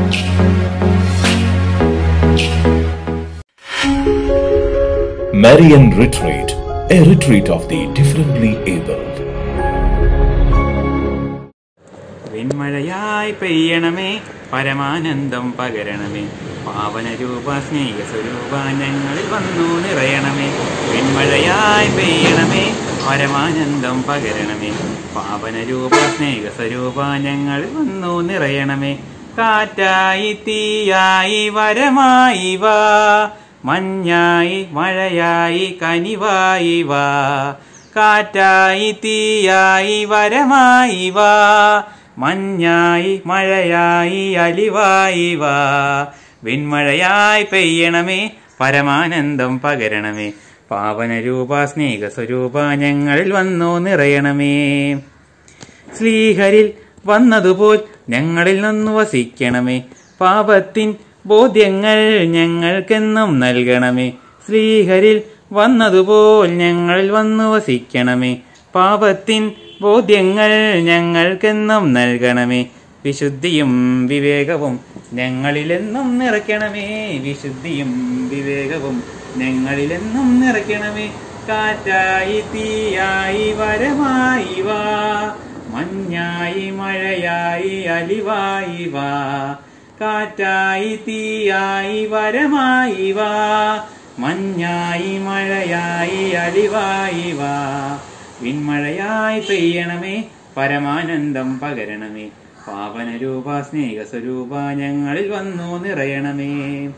Marian Retreat, a retreat of the differently abled. വെൺമഴയായി പെയ്യണമേ പരമാനന്ദം പകരണമേ പാവനരൂപ സ്നേഹസ്വരൂപ ഞങ്ങളിൽ വന്നു നിറയണമേ വെൺമഴയായി പെയ്യണമേ പരമാനന്ദം പകരണമേ പാവനരൂപ സ്നേഹസ്വരൂപ ഞങ്ങളിൽ വന്നു നിറയണമേ കാറ്റായി തീയായി വരമായി വാ മഞ്ഞായി മഴയായി കനിവായി വാ കാറ്റായി തീയായി വരമായി വാ മഞ്ഞായി മഴയായി അലിവായി വാ വിൺമഴയായി പെയ്യണമേ പരമാനന്ദം പകരണമേ പാവനരൂപ സ്നേഹസ്വരൂപ ഞങ്ങളിൽ വന്നു നിറയണമേ ശ്രീഹരിൽ വന്നതുപോൽ ഞങ്ങളിൽ നിന്നു വസിക്കണമേ പാപത്തിൻ ബോധ്യങ്ങൾ ഞങ്ങൾക്കെന്നും നൽകണമേ ശ്രീഹരിൽ വന്നതുപോൽ ഞങ്ങളിൽ വന്നു വസിക്കണമേ പാപത്തിൻ ബോധ്യങ്ങൾ ഞങ്ങൾക്കെന്നും നൽകണമേ വിശുദ്ധിയും വിവേകവും ഞങ്ങളിലെന്നും നിറയ്ക്കണമേ വിശുദ്ധിയും വിവേകവും ഞങ്ങളിലെന്നും നിറയ്ക്കണമേ കാറ്റായി തീയായി വരമായി വാ മഞ്ഞായി മഴയായി അലിവായി വാ കാറ്റായി തീയായി വരമായി വാ മഞ്ഞായി മഴയായി അലിവായി വാ വിൺമഴയായി പെയ്യണമേ പരമാനന്ദം പകരണമേ പാവനരൂപ സ്നേഹസ്വരൂപ ഞങ്ങളിൽ വന്നു നിറയണമേ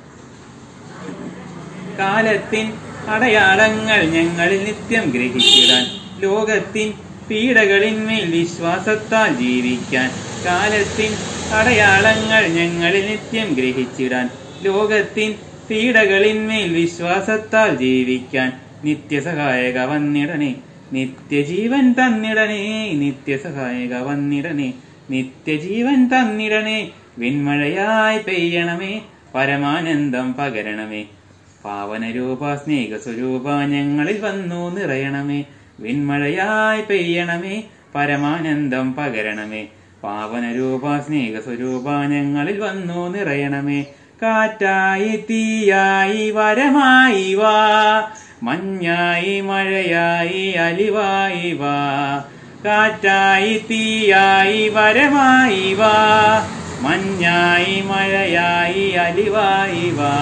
കാലത്തിൻ അടയാളങ്ങൾ ഞങ്ങളിൽ നിത്യം ഗ്രഹിച്ചിടാൻ ലോകത്തിൻ പീഡകളിന്മേൽ വിശ്വാസത്താൽ ജീവിക്കാൻ കാലത്തിൻ അടയാളങ്ങൾ ഞങ്ങളിൽ നിത്യം ഗ്രഹിച്ചിടാൻ ലോകത്തിൻ പീഡകളിന്മേൽ വിശ്വാസത്താൽ ജീവിക്കാൻ നിത്യസഹായക വന്നിടണേ നിത്യജീവൻ തന്നിടണേ നിത്യസഹായക വന്നിടണേ നിത്യജീവൻ തന്നിടണേ വിൺമഴയായി പെയ്യണമേ പരമാനന്ദം പകരണമേ പാവനരൂപ സ്നേഹസ്വരൂപ ഞങ്ങളിൽ വന്നു നിറയണമേ വിൺമഴയായി പെയ്യണമേ പരമാനന്ദം പകരണമേ പാവനരൂപ സ്നേഹസ്വരൂപ ഞങ്ങളിൽ വന്നു നിറയണമേ കാറ്റായി തീയായി വരമായി വാ മഞ്ഞായി മഴയായി അലിവായി വാ കാറ്റായി തീയായി വരമായി വാ മഞ്ഞായി മഴയായി അലിവായി വാ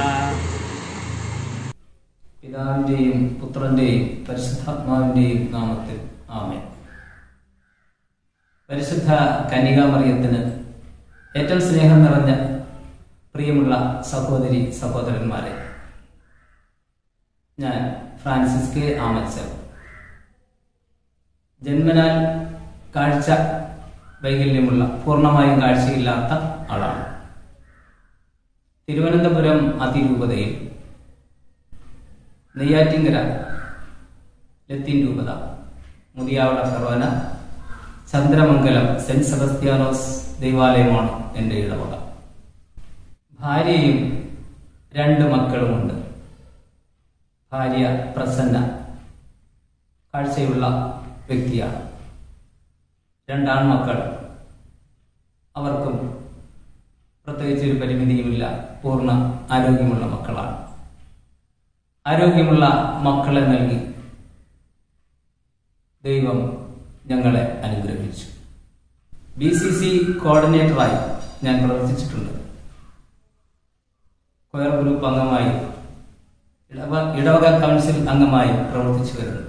പിതാവിന്റെയും പുത്രന്റെയും പരിശുദ്ധാത്മാവിന്റെയും നാമത്തിൽ ആമേൻ പരിശുദ്ധ കന്യകാമറിയത്തിന് ഏറ്റവും സ്നേഹം നിറഞ്ഞ പ്രിയമുള്ള സഹോദരി സഹോദരന്മാരെ ഞാൻ ഫ്രാൻസിസ് കെ ആമച്ചർ ജന്മനാൽ കാഴ്ച വൈകല്യമുള്ള പൂർണ്ണമായും കാഴ്ചയില്ലാത്ത ആളാണ് തിരുവനന്തപുരം അതിരൂപതയിൽ നെയ്യാറ്റിങ്കര ലത്തീൻ രൂപത മുതിയാവള ഫെറോന ചന്ദ്രമംഗലം സെന്റ് സെബസ്ത്യാനോസ് ദൈവാലയമാണ് എൻ്റെ ഇടവക ഭാര്യയും രണ്ട് മക്കളുമുണ്ട് ഭാര്യ പ്രസന്ന കാഴ്ചയുള്ള വ്യക്തിയാണ് രണ്ടാൺമക്കൾ അവർക്കും പ്രത്യേകിച്ച് ഒരു പരിമിതിയുമില്ല പൂർണ്ണ ആരോഗ്യമുള്ള മക്കളാണ് ആരോഗ്യമുള്ള മക്കളെ നൽകി ദൈവം ഞങ്ങളെ അനുഗ്രഹിച്ചു ബി സി സി കോർഡിനേറ്ററായി ഞാൻ പ്രവർത്തിച്ചിട്ടുണ്ട് കൊയർ ഗ്രൂപ്പ് അംഗമായി ഇടവ ഇടവക കൗൺസിൽ അംഗമായി പ്രവർത്തിച്ചു വരുന്നു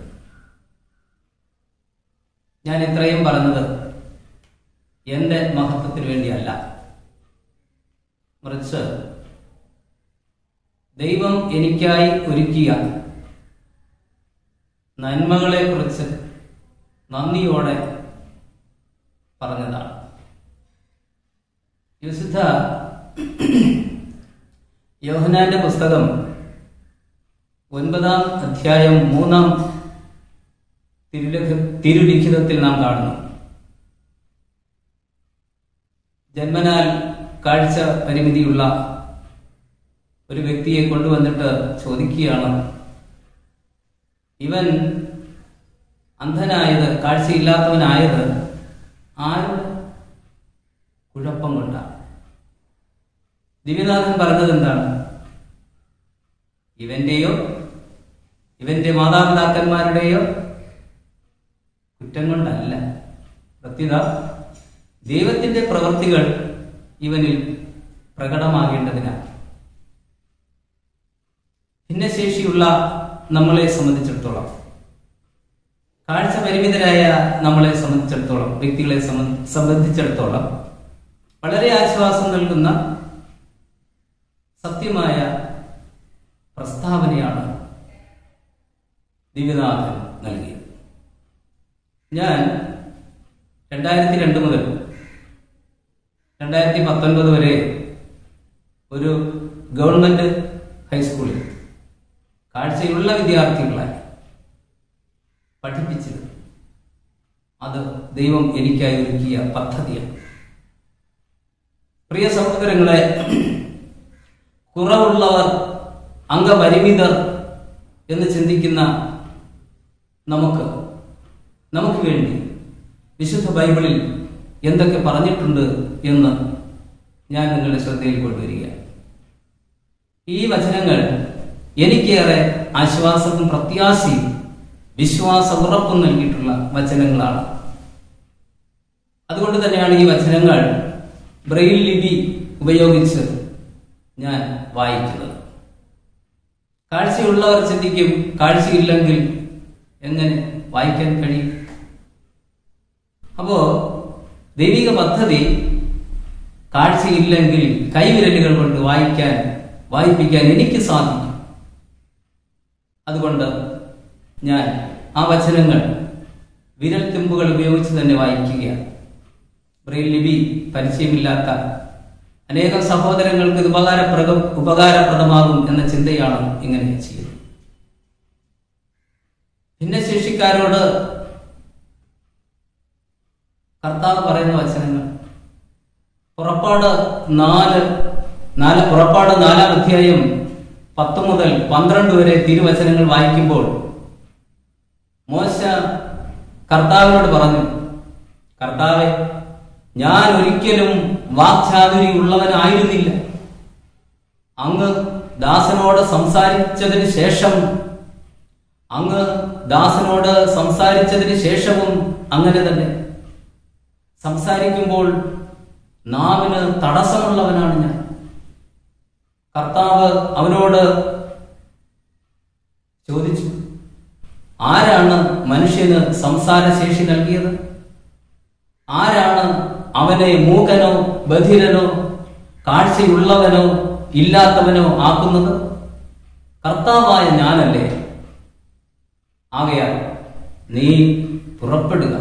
ഞാൻ ഇത്രയും പറഞ്ഞത് എന്റെ മഹത്വത്തിന് വേണ്ടിയല്ല മറിച്ച് ദൈവം എനിക്കായി ഒരുക്കിയ നന്മകളെക്കുറിച്ച് നന്ദിയോടെ പറഞ്ഞതാണ് യുസിദ്ധ യോഹനാന്റെ പുസ്തകം ഒൻപതാം അധ്യായം മൂന്നാം തിരുലഖ തിരുലിഖിതത്തിൽ നാം കാണുന്നു ജന്മനാൽ കാഴ്ച പരിമിതിയുള്ള ഒരു വ്യക്തിയെ കൊണ്ടുവന്നിട്ട് ചോദിക്കുകയാണ് ഇവൻ അന്ധനായത് കാഴ്ചയില്ലാത്തവനായത് ആരുടെ കുഴപ്പം കൊണ്ടാണ് ദിവ്യനാഥൻ പറഞ്ഞത് എന്താണ് ഇവന്റെയോ ഇവന്റെ മാതാപിതാക്കന്മാരുടെയോ കുറ്റം കൊണ്ടല്ല പ്രത്യുത ദൈവത്തിന്റെ പ്രവൃത്തികൾ ഇവനിൽ പ്രകടമാകേണ്ടതിനാണ് ഭിന്നശേഷിയുള്ള നമ്മളെ സംബന്ധിച്ചിടത്തോളം കാഴ്ച പരിമിതരായ നമ്മളെ സംബന്ധിച്ചിടത്തോളം വ്യക്തികളെ സംബ- സംബന്ധിച്ചിടത്തോളം വളരെ ആശ്വാസം നൽകുന്ന സത്യമായ പ്രസ്താവനയാണ് ദിവ്യനാഥൻ നൽകിയത് ഞാൻ രണ്ടായിരത്തി രണ്ട് മുതൽ രണ്ടായിരത്തി പത്തൊൻപത് വരെ ഒരു ഗവൺമെന്റ് ഹൈസ്കൂളിൽ കാഴ്ചയുള്ള വിദ്യാർത്ഥികളെ പഠിപ്പിച്ചത് അത് ദൈവം എനിക്കായി ഒരുക്കിയ പദ്ധതിയാണ് പ്രിയ സഹോദരങ്ങളെ കുറവുള്ളവർ അംഗപരിമിതർ എന്ന് ചിന്തിക്കുന്ന നമുക്ക് നമുക്ക് വേണ്ടി വിശുദ്ധ ബൈബിളിൽ എന്തൊക്കെ പറഞ്ഞിട്ടുണ്ട് എന്ന് ഞാൻ നിങ്ങളുടെ ശ്രദ്ധയിൽ കൊണ്ടുവരിക ഈ വചനങ്ങൾ എനിക്കേറെ ആശ്വാസവും പ്രത്യാശയും വിശ്വാസ ഉറപ്പും നൽകിയിട്ടുള്ള വചനങ്ങളാണ് അതുകൊണ്ട് തന്നെയാണ് ഈ വചനങ്ങൾ ബ്രെയിൽ ലിപി ഉപയോഗിച്ച് ഞാൻ വായിക്കുന്നത് കാഴ്ചയുള്ളവർ ചിന്തിക്കും കാഴ്ചയില്ലെങ്കിൽ എങ്ങനെ വായിക്കാൻ കഴിയും അപ്പോ ദൈവിക പദ്ധതി കാഴ്ചയില്ലെങ്കിൽ കൈവിരലുകൾ കൊണ്ട് വായിക്കാൻ വായിപ്പിക്കാൻ എനിക്ക് സാധിക്കും അതുകൊണ്ട് ഞാൻ ആ വചനങ്ങൾ വിരൽ തുമ്പുകൾ ഉപയോഗിച്ച് തന്നെ വായിക്കുകയാണ് ബ്രെയിൽ ലിപി പരിചയമില്ലാത്ത അനേകം സഹോദരങ്ങൾക്ക് ഇത് ഉപകാരപ്രദ ഉപകാരപ്രദമാകും എന്ന ചിന്തയാണ് ഇങ്ങനെ ചെയ്യുന്നത് ഭിന്നശേഷിക്കാരോട് കർത്താവ് പറയുന്ന വചനങ്ങൾ പുറപ്പാട് നാല് നാല് പുറപ്പാട് നാലാം അധ്യായം പത്ത് മുതൽ പന്ത്രണ്ട് വരെ തിരുവചനങ്ങൾ വായിക്കുമ്പോൾ മോശ കർത്താവിനോട് പറഞ്ഞു കർത്താവെ ഞാൻ ഒരിക്കലും വാക്ചാതുരി ഉള്ളവനായിരുന്നില്ല അങ്ങ് ദാസനോട് സംസാരിച്ചതിന് ശേഷം അങ്ങ് ദാസനോട് സംസാരിച്ചതിന് ശേഷവും അങ്ങനെ തന്നെ സംസാരിക്കുമ്പോൾ നാവിന് തടസ്സമുള്ളവനാണ് ഞാൻ കർത്താവ് അവനോട് ചോദിച്ചു ആരാണ് മനുഷ്യന് സംസാരശേഷി നൽകിയത് ആരാണ് അവനെ മൂകനോ ബധിരനോ കാഴ്ചയുള്ളവനോ ഇല്ലാത്തവനോ ആക്കുന്നത് കർത്താവായ ഞാനല്ലേ ആകയാൽ നീ പുറപ്പെടുക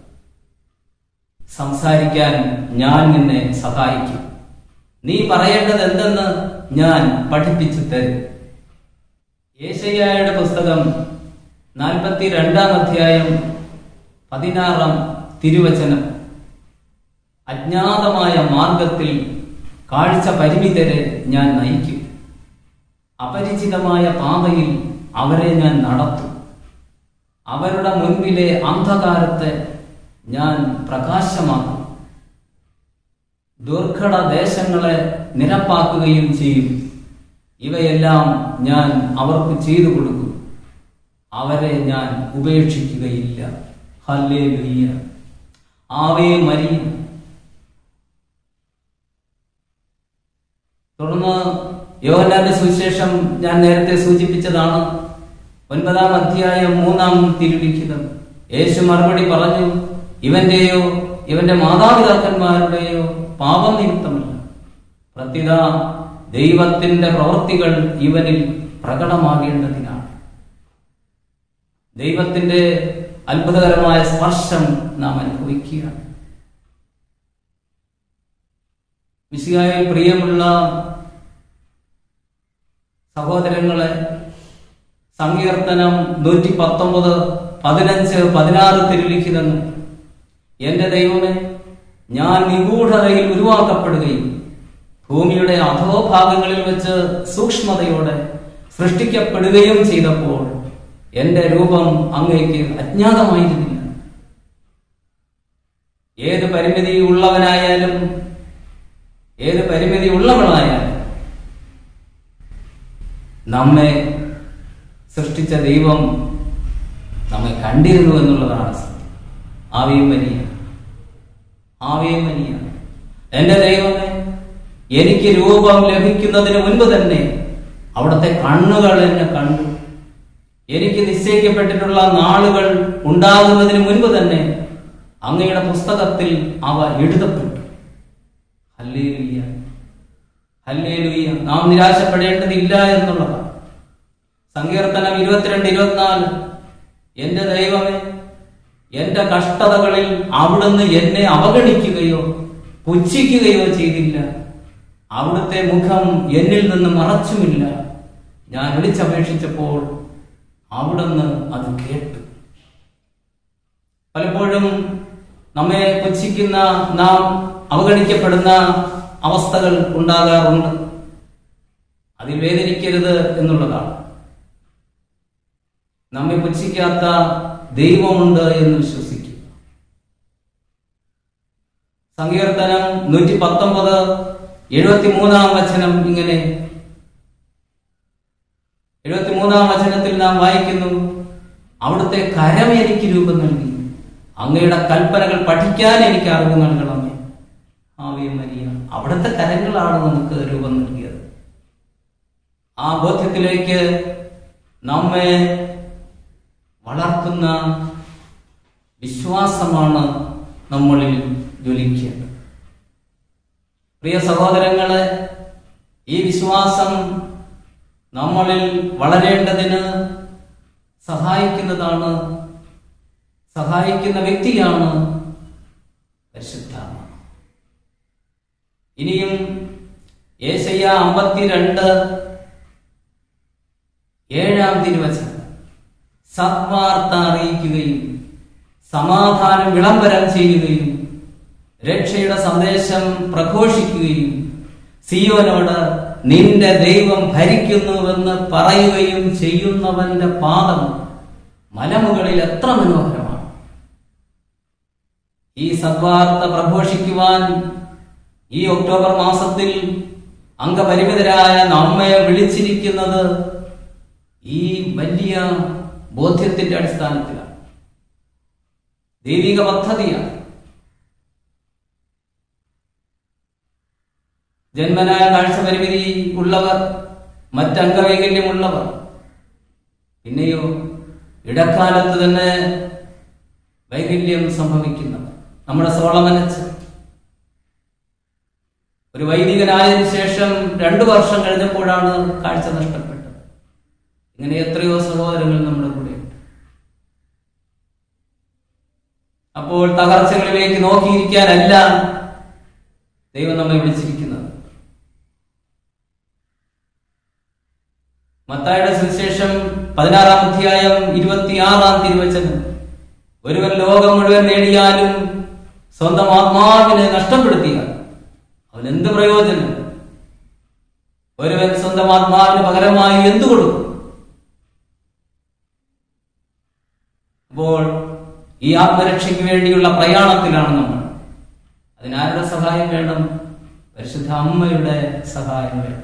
സംസാരിക്കാൻ ഞാൻ നിന്നെ സഹായിക്കും നീ പറയേണ്ടത് എന്തെന്ന് ഞാൻ പഠിപ്പിച്ചു തരും ഏശയ്യായുടെ പുസ്തകം നാൽപ്പത്തി രണ്ടാം അധ്യായം പതിനാറാം തിരുവചനം അജ്ഞാതമായ മാർഗത്തിൽ കാഴ്ച പരിമിതരെ ഞാൻ നയിക്കും അപരിചിതമായ പാതയിൽ അവരെ ഞാൻ നടത്തും അവരുടെ മുൻപിലെ അന്ധകാരത്തെ ഞാൻ പ്രകാശമാക്കും ദുർഘട ദേശങ്ങളെ നിരപ്പാക്കുകയും ചെയ്യും ഇവയെല്ലാം ഞാൻ അവർക്ക് ചെയ്തു കൊടുക്കും അവരെ ഞാൻ ഉപേക്ഷിക്കുകയില്ല ഹല്ലേ ആവേ മരിയ തുടർന്ന് യോഹന്നാന്റെ സുവിശേഷം ഞാൻ നേരത്തെ സൂചിപ്പിച്ചതാണ് ഒൻപതാം അധ്യായം മൂന്നാം തിരുലിഖിതം യേശു മറുപടി പറഞ്ഞു ഇവന്റെയോ ഇവന്റെ മാതാപിതാക്കന്മാരുടെയോ പാപം നിമിത്തമല്ല പ്രത്യുത ദൈവത്തിന്റെ പ്രവൃത്തികൾ ഇവനിൽ പ്രകടമാകേണ്ടതിനാണ് ദൈവത്തിന്റെ അത്ഭുതകരമായ സ്പർശം നാം അനുഭവിക്കുകയാണ് മിശിഹായിൽ പ്രിയമുള്ള സഹോദരങ്ങളെ സങ്കീർത്തനം നൂറ്റി പത്തൊമ്പത് പതിനഞ്ച് പതിനാറ് തിരുലിഖിതങ്ങൾ എന്റെ ദൈവമേ ഞാൻ നിഗൂഢതയിൽ ഉരുവാക്കപ്പെടുകയും ഭൂമിയുടെ അധോഭാഗങ്ങളിൽ വെച്ച് സൂക്ഷ്മതയോടെ സൃഷ്ടിക്കപ്പെടുകയും ചെയ്തപ്പോൾ എന്റെ രൂപം അങ്ങേക്ക് അജ്ഞാതമായിരുന്നില്ല ഏത് പരിമിതി ഉള്ളവനായാലും ഏത് പരിമിതി ഉള്ളവളായാലും നമ്മെ സൃഷ്ടിച്ച ദൈവം നമ്മെ കണ്ടിരുന്നു എന്നുള്ളതാണ് സത്യം ആവേയും വലിയ ആവേയും വലിയ എന്റെ ദൈവമേ എനിക്ക് രൂപം ലഭിക്കുന്നതിന് മുൻപ് തന്നെ അവിടുത്തെ കണ്ണുകൾ എന്നെ കണ്ടു എനിക്ക് നിശ്ചയിക്കപ്പെട്ടിട്ടുള്ള നാളുകൾ ഉണ്ടാകുന്നതിന് മുൻപ് തന്നെ അങ്ങയുടെ പുസ്തകത്തിൽ അവ എഴുതപ്പെട്ടു ഹല്ലേലൂയ ഹല്ലേലൂയ നാം നിരാശപ്പെടേണ്ടതില്ല എന്നുള്ളതാണ് സങ്കീർത്തനം ഇരുപത്തിരണ്ട് ഇരുപത്തിനാല് എന്റെ ദൈവമേ എന്റെ കഷ്ടതകളിൽ അവിടുന്ന് എന്നെ അവഗണിക്കുകയോ പുച്ഛിക്കുകയോ ചെയ്തില്ല അവിടുത്തെ മുഖം എന്നിൽ നിന്ന് മറച്ചുമില്ല ഞാൻ വിളിച്ചപേക്ഷിച്ചപ്പോൾ അവിടുന്ന് അത് കേട്ടു പലപ്പോഴും നമ്മെ പുച്ഛിക്കുന്ന നാം അവഗണിക്കപ്പെടുന്ന അവസ്ഥകൾ ഉണ്ടാകാറുണ്ട് അതിൽ വേദനിക്കരുത് എന്നുള്ളതാണ് നമ്മെ പുച്ഛിക്കാത്ത ദൈവമുണ്ട് എന്ന് വിശ്വസിക്കുക സങ്കീർത്തനം നൂറ്റി പത്തൊമ്പത് എഴുപത്തിമൂന്നാം വചനം ഇങ്ങനെ എഴുപത്തിമൂന്നാം വചനത്തിൽ നാം വായിക്കുന്നു അവിടുത്തെ കരം എനിക്ക് രൂപം നൽകി അങ്ങയുടെ കൽപ്പനകൾ പഠിക്കാൻ എനിക്ക് അറിവ് നൽകണമേ ആവേ മരിയ അവിടുത്തെ കരങ്ങളാണ് നമുക്ക് രൂപം നൽകിയത് ആ ബോധ്യത്തിലേക്ക് നമ്മെ വളർത്തുന്ന വിശ്വാസമാണ് നമ്മളിൽ ജ്വലിക്കേണ്ടത് പ്രിയ സഹോദരങ്ങളെ ഈ വിശ്വാസം നമ്മളിൽ വളരേണ്ടതിന് സഹായിക്കുന്നതാണ് സഹായിക്കുന്ന വ്യക്തിയാണ് പരിശുദ്ധാത്മ ഇനിയും ഏശയ്യ അമ്പത്തിരണ്ട് ഏഴാം തിരുവചനം സത്വാർത്ത അറിയിക്കുകയും സമാധാനം വിളംബരം ചെയ്യുകയും രക്ഷയുടെ സന്ദേശം പ്രഘോഷിക്കുകയും സിയോനോട് നിന്റെ ദൈവം ഭരിക്കുന്നുവെന്ന് പറയുകയും ചെയ്യുന്നവന്റെ പാദം മലമുകളിൽ എത്ര മനോഹരമാണ് ഈ സദ്വാർത്ത പ്രഘോഷിക്കുവാൻ ഈ ഒക്ടോബർ മാസത്തിൽ അംഗപരിമിതരായ നമ്മെ വിളിച്ചിരിക്കുന്നത് ഈ വലിയ ബോധ്യത്തിന്റെ അടിസ്ഥാനത്തിലാണ് ദൈവിക പദ്ധതിയാണ് ജന്മനായ കാഴ്ചപരിമിതി ഉള്ളവർ മറ്റംഗവൈകല്യമുള്ളവർ പിന്നെയോ ഇടക്കാലത്ത് തന്നെ വൈകല്യം സംഭവിക്കുന്നവർ നമ്മുടെ സോളമനച്ച് ഒരു വൈദികനായതിനു ശേഷം രണ്ടു വർഷം കഴിഞ്ഞപ്പോഴാണ് കാഴ്ച നഷ്ടപ്പെട്ടത് ഇങ്ങനെ എത്രയോ സഹോദരങ്ങൾ നമ്മുടെ കൂടെയുണ്ട് അപ്പോൾ തകർച്ചകളിലേക്ക് നോക്കിയിരിക്കാനല്ല ദൈവം നമ്മെ വിളിച്ചിരിക്കുന്നത് മത്തായുടെ സുവിശേഷം പതിനാറാം അധ്യായം ഇരുപത്തിയാറാം തിരുവചനം ഒരുവൻ ലോകം മുഴുവൻ നേടിയാലും സ്വന്തം ആത്മാവിനെ നഷ്ടപ്പെടുത്തിയാൽ അവൻ എന്ത് പ്രയോജനം ഒരുവൻ സ്വന്തം ആത്മാവിന് പകരമായി എന്തു കൊടുക്കും അപ്പോൾ ഈ ആത്മരക്ഷയ്ക്ക് വേണ്ടിയുള്ള പ്രയാണത്തിലാണ് നമ്മൾ അതിനാരുടെ സഹായം വേണം പരിശുദ്ധ അമ്മയുടെ സഹായം വേണം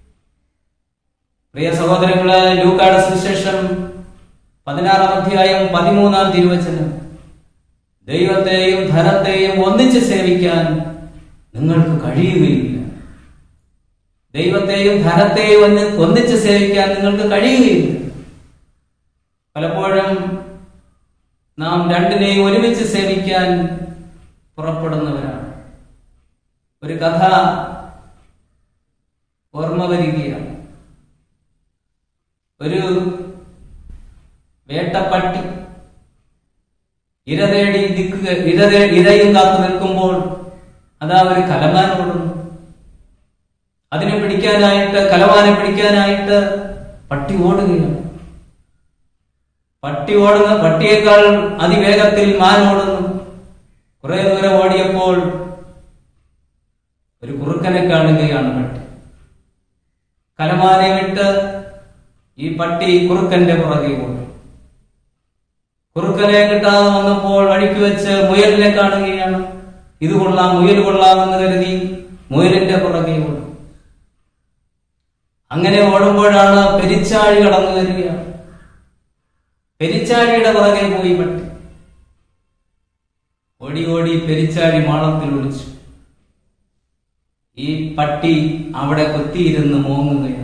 പ്രിയ സഹോദരങ്ങളെ ലൂക്കാട് സുവിശേഷം പതിനാറാം അധ്യായം പതിമൂന്നാം തിരുവചനം ദൈവത്തെയും ധനത്തെയും ഒന്നിച്ച് സേവിക്കാൻ നിങ്ങൾക്ക് കഴിയുകയില്ല ദൈവത്തെയും ധനത്തെയും ഒന്ന് ഒന്നിച്ച് സേവിക്കാൻ നിങ്ങൾക്ക് കഴിയുകയില്ല പലപ്പോഴും നാം രണ്ടിനെയും ഒരുമിച്ച് സേവിക്കാൻ പുറപ്പെടുന്നവരാണ് ഒരു കഥ ഓർമ്മ വരികയാണ് ഒരു വേട്ടപ്പട്ടി ഇര തേടി നിൽക്കുക ഇര തേ- ഇരയും കാത്തു നിൽക്കുമ്പോൾ അതാ ഒരു കലമാൻ ഓടുന്നു അതിനെ പിടിക്കാനായിട്ട് കലമാനെ പിടിക്കാനായിട്ട് പട്ടി ഓടുകയാണ് പട്ടി ഓടുന്ന പട്ടിയേക്കാൾ അതിവേഗത്തിൽ മാൻ ഓടുന്നു കുറെ ദൂരം ഓടിയപ്പോൾ ഒരു കുറുക്കനെ കാണുകയാണ് പട്ടി കലമാനെ വിട്ട് ഈ പട്ടി കുറുക്കന്റെ പുറകെ ഓടി കുറുക്കനെ കിട്ടാതെ വന്നപ്പോൾ വഴിക്ക് വെച്ച് മുയലിനെ കാണുകയാണ് ഇത് കൊള്ളാം മുയൽ കൊള്ളാമെന്ന് കരുതി മുയലിന്റെ പുറകെ ഓടി അങ്ങനെ ഓടുമ്പോഴാണ് പെരിച്ചാഴി കടന്നു വരിക പെരിച്ചാഴിയുടെ പുറകെ പോയി പട്ടി ഓടി ഓടി പെരിച്ചാഴി മാളത്തിൽ ഒളിച്ചു ഈ പട്ടി അവിടെ കുത്തിയിരുന്ന് മോങ്ങുകയാണ്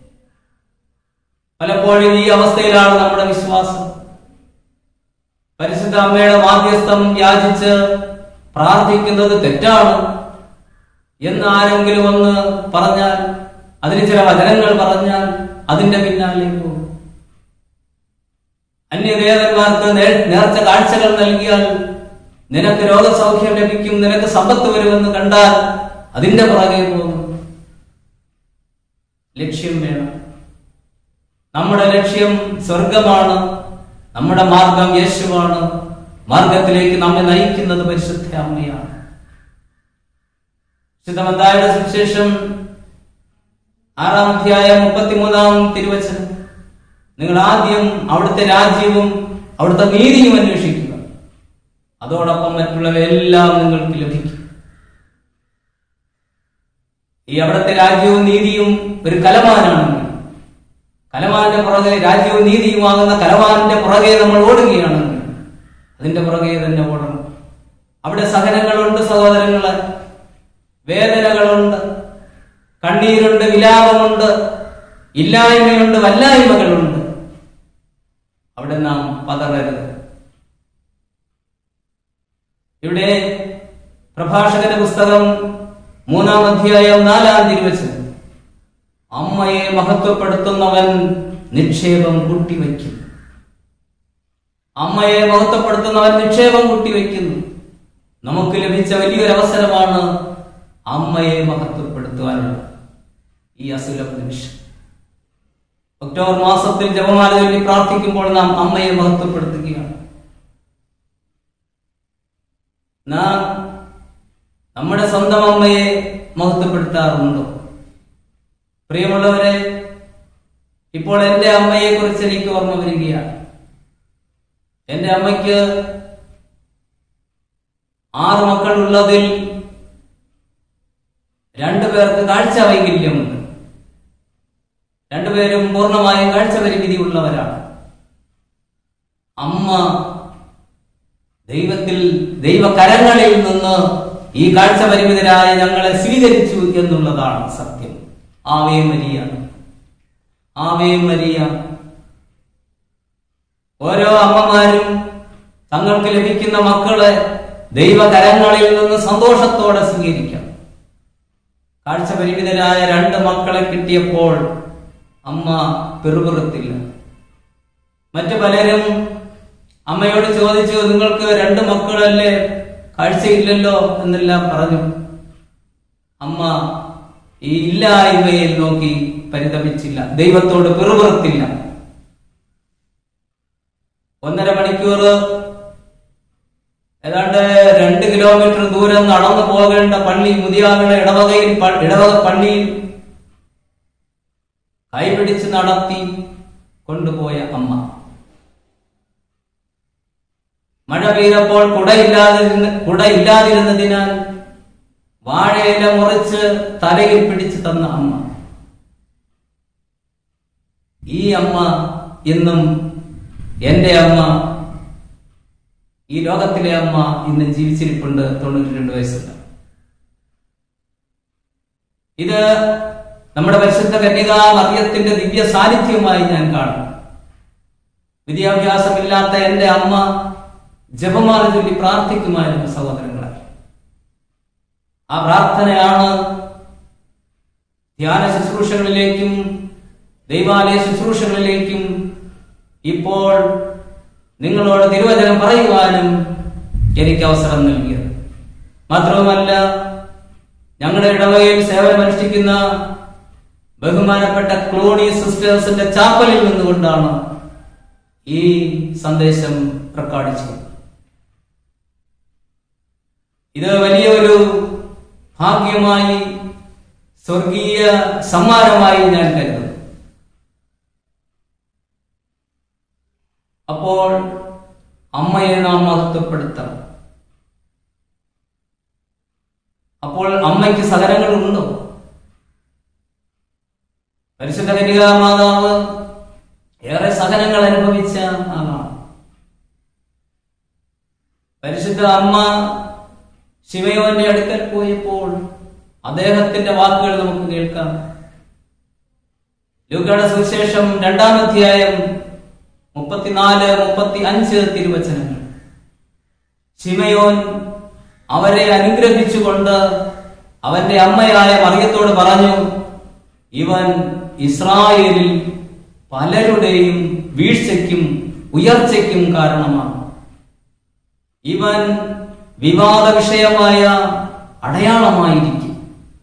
പലപ്പോഴും ഈ അവസ്ഥയിലാണ് നമ്മുടെ വിശ്വാസം പരിശുദ്ധ അമ്മയുടെ മാധ്യസ്ഥം യാചിച്ച് പ്രാർത്ഥിക്കുന്നത് തെറ്റാണ് എന്ന് ആരെങ്കിലും ഒന്ന് പറഞ്ഞാൽ അതിന് ചില വചനങ്ങൾ പറഞ്ഞാൽ അതിന്റെ പിന്നാലെ പോകും അന്യദേവന്മാർക്ക് നേ- നേർച്ച കാഴ്ചകൾ നൽകിയാൽ നിനക്ക് രോഗസൗഖ്യം ലഭിക്കും നിനക്ക് സമ്പത്ത് വരുമെന്ന് കണ്ടാൽ അതിന്റെ പുറകെ പോകും ലക്ഷ്യം വേണം നമ്മുടെ ലക്ഷ്യം സ്വർഗമാണ് നമ്മുടെ മാർഗം യേശുവാണ് മാർഗത്തിലേക്ക് നമ്മെ നയിക്കുന്നത് പരിശുദ്ധ അമ്മയാണ് വിശുദ്ധമത്തായുടെ സുവിശേഷം ആറാം അധ്യായം മുപ്പത്തിമൂന്നാം തിരുവചനം നിങ്ങൾ ആദ്യം അവിടുത്തെ രാജ്യവും അവിടുത്തെ നീതിയും അന്വേഷിക്കുക അതോടൊപ്പം മറ്റുള്ളവയെല്ലാം നിങ്ങൾക്ക് ലഭിക്കും ഈ അവിടുത്തെ രാജ്യവും നീതിയും ഒരു കലമാനാണെങ്കിൽ കലമാന്റെ പുറകെ രാജ്യവും നീതിയുമാകുന്ന കലമാന്റെ പുറകെ നമ്മൾ ഓടുകയാണെങ്കിൽ അതിന്റെ പുറകെ തന്നെ ഓടണം അവിടെ സഹനങ്ങളുണ്ട് സഹോദരങ്ങളെ വേദനകളുണ്ട് കണ്ണീരുണ്ട് വിലാപമുണ്ട് ഇല്ലായ്മയുണ്ട് വല്ലായ്മകളുണ്ട് അവിടെ നാം പതറരുത് ഇവിടെ പ്രഭാഷകന്റെ പുസ്തകം മൂന്നാം അധ്യായം നാലാം തിരുവചനം അമ്മയെ മഹത്വപ്പെടുത്തുന്നവൻ നിക്ഷേപം കൂട്ടിവയ്ക്കും അമ്മയെ മഹത്വപ്പെടുത്തുന്നവൻ നിക്ഷേപം കൂട്ടിവയ്ക്കുന്നു നമുക്ക് ലഭിച്ച വലിയൊരു അവസരമാണ് അമ്മയെ മഹത്വപ്പെടുത്തുവാനുള്ള ഈ അസുലഭ നിമിഷം ഒക്ടോബർ മാസത്തിൽ ജപമാല ചൊല്ലി പ്രാർത്ഥിക്കുമ്പോൾ നാം അമ്മയെ മഹത്വപ്പെടുത്തുകയാണ് നാം നമ്മുടെ സ്വന്തം അമ്മയെ മഹത്വപ്പെടുത്താറുണ്ടോ പ്രിയമുള്ളവരെ ഇപ്പോൾ എന്റെ അമ്മയെ കുറിച്ച് എനിക്ക് ഓർമ്മ വരികയാണ് എന്റെ അമ്മയ്ക്ക് ആറ് മക്കളുള്ളതിൽ രണ്ടു പേർക്ക് കാഴ്ച വൈകല്യമുണ്ട് രണ്ടുപേരും പൂർണ്ണമായും കാഴ്ച പരിമിതി ഉള്ളവരാണ് അമ്മ ദൈവത്തിൽ ദൈവകരങ്ങളിൽ നിന്ന് ഈ കാഴ്ച പരിമിതരായ ഞങ്ങളെ സ്വീകരിച്ചു എന്നുള്ളതാണ് സത്യം ആവേ മരിയ ആവേ മരിയ ഓരോ അമ്മമാരും തങ്ങൾക്ക് ലഭിക്കുന്ന മക്കളെ ദൈവകരങ്ങളിൽ നിന്ന് സന്തോഷത്തോടെ സ്വീകരിക്കാം കാഴ്ച പരിമിതരായ രണ്ട് മക്കളെ കിട്ടിയപ്പോൾ അമ്മ പെറുപെറുത്തില്ല മറ്റു പലരും അമ്മയോട് ചോദിച്ചു നിങ്ങൾക്ക് രണ്ട് മക്കളല്ലേ കാഴ്ചയില്ലല്ലോ എന്നെല്ലാം പറഞ്ഞു അമ്മ ഈ ഇല്ലായ്മയെ നോക്കി പരിതപിച്ചില്ല ദൈവത്തോട് പെറുപെറുത്തില്ല ഒന്നര മണിക്കൂർ ഏതാണ്ട് രണ്ട് കിലോമീറ്റർ ദൂരം നടന്നു പോകേണ്ട പള്ളി മുതിയാകളുടെ ഇടവകയിൽ പ- ഇടവക പള്ളിയിൽ കൈപിടിച്ച് നടത്തി കൊണ്ടുപോയ അമ്മ മഴ പെയ്തപ്പോൾ കുടയില്ലാതിരുന്ന കുടയില്ലാതിരുന്നതിനാൽ വാഴയില മുറിച്ച് തലയിൽ പിടിച്ചു തന്ന അമ്മ ഈ അമ്മ ഇന്നും എന്റെ അമ്മ ഈ ലോകത്തിലെ അമ്മ ഇന്ന് ജീവിച്ചിരിപ്പുണ്ട് തൊണ്ണൂറ്റി രണ്ട് വയസ്സുണ്ട് ഇത് നമ്മുടെ പരിശുദ്ധ കന്യകാ മറിയത്തിന്റെ ദിവ്യ സാന്നിധ്യമായി ഞാൻ കാണും വിദ്യാഭ്യാസമില്ലാത്ത എന്റെ അമ്മ ജപമാല ചൊല്ലി പ്രാർത്ഥിക്കുമായിരുന്നു സഹോദരങ്ങളെ ആ പ്രാർത്ഥനയാണ് ധ്യാന ശുശ്രൂഷകളിലേക്കും ദൈവാലയ ശുശ്രൂഷകളിലേക്കും ഇപ്പോൾ നിങ്ങളോട് തിരുവചനം പറയുവാനും എനിക്ക് അവസരം നൽകിയത് മാത്രവുമല്ല ഞങ്ങളുടെ ഇടവകയിൽ സേവനമനുഷ്ഠിക്കുന്ന ബഹുമാനപ്പെട്ട ക്ലോണി സിസ്റ്റേഴ്സിന്റെ ചാപ്പലിൽ നിന്നുകൊണ്ടാണ് ഈ സന്ദേശം റെക്കോർഡ് ചെയ്തത് ഇത് വലിയൊരു ഭാഗ്യമായി സ്വർഗീയ സമ്മാനമായി ഞാൻ കരുതുന്നു അപ്പോൾ അമ്മയെ നാം മഹത്വപ്പെടുത്തണം അപ്പോൾ അമ്മയ്ക്ക് സഹനങ്ങളുണ്ടോ പരിശുദ്ധ കന്യകാ മാതാവ് ഏറെ സഹനങ്ങൾ അനുഭവിച്ച ആളാണ് പരിശുദ്ധ അമ്മ ശിവയോന്റെ അടുക്കൽ പോയപ്പോൾ അദ്ദേഹത്തിന്റെ വാക്കുകൾ നമുക്ക് കേൾക്കാം ലൂക്കയുടെ സുവിശേഷം രണ്ടാം അധ്യായം മുപ്പത്തിനാല് മുപ്പത്തി അഞ്ച് തിരുവചനങ്ങൾ ശിമയോൻ അവരെ അനുഗ്രഹിച്ചുകൊണ്ട് അവന്റെ അമ്മയായ മറിയത്തോട് പറഞ്ഞു ഇവൻ ഇസ്രായേലിൽ പലരുടെയും വീഴ്ചയ്ക്കും ഉയർച്ചയ്ക്കും കാരണമാണ് ഇവൻ വിവാദ വിഷയമായ അടയാളമായിരിക്കും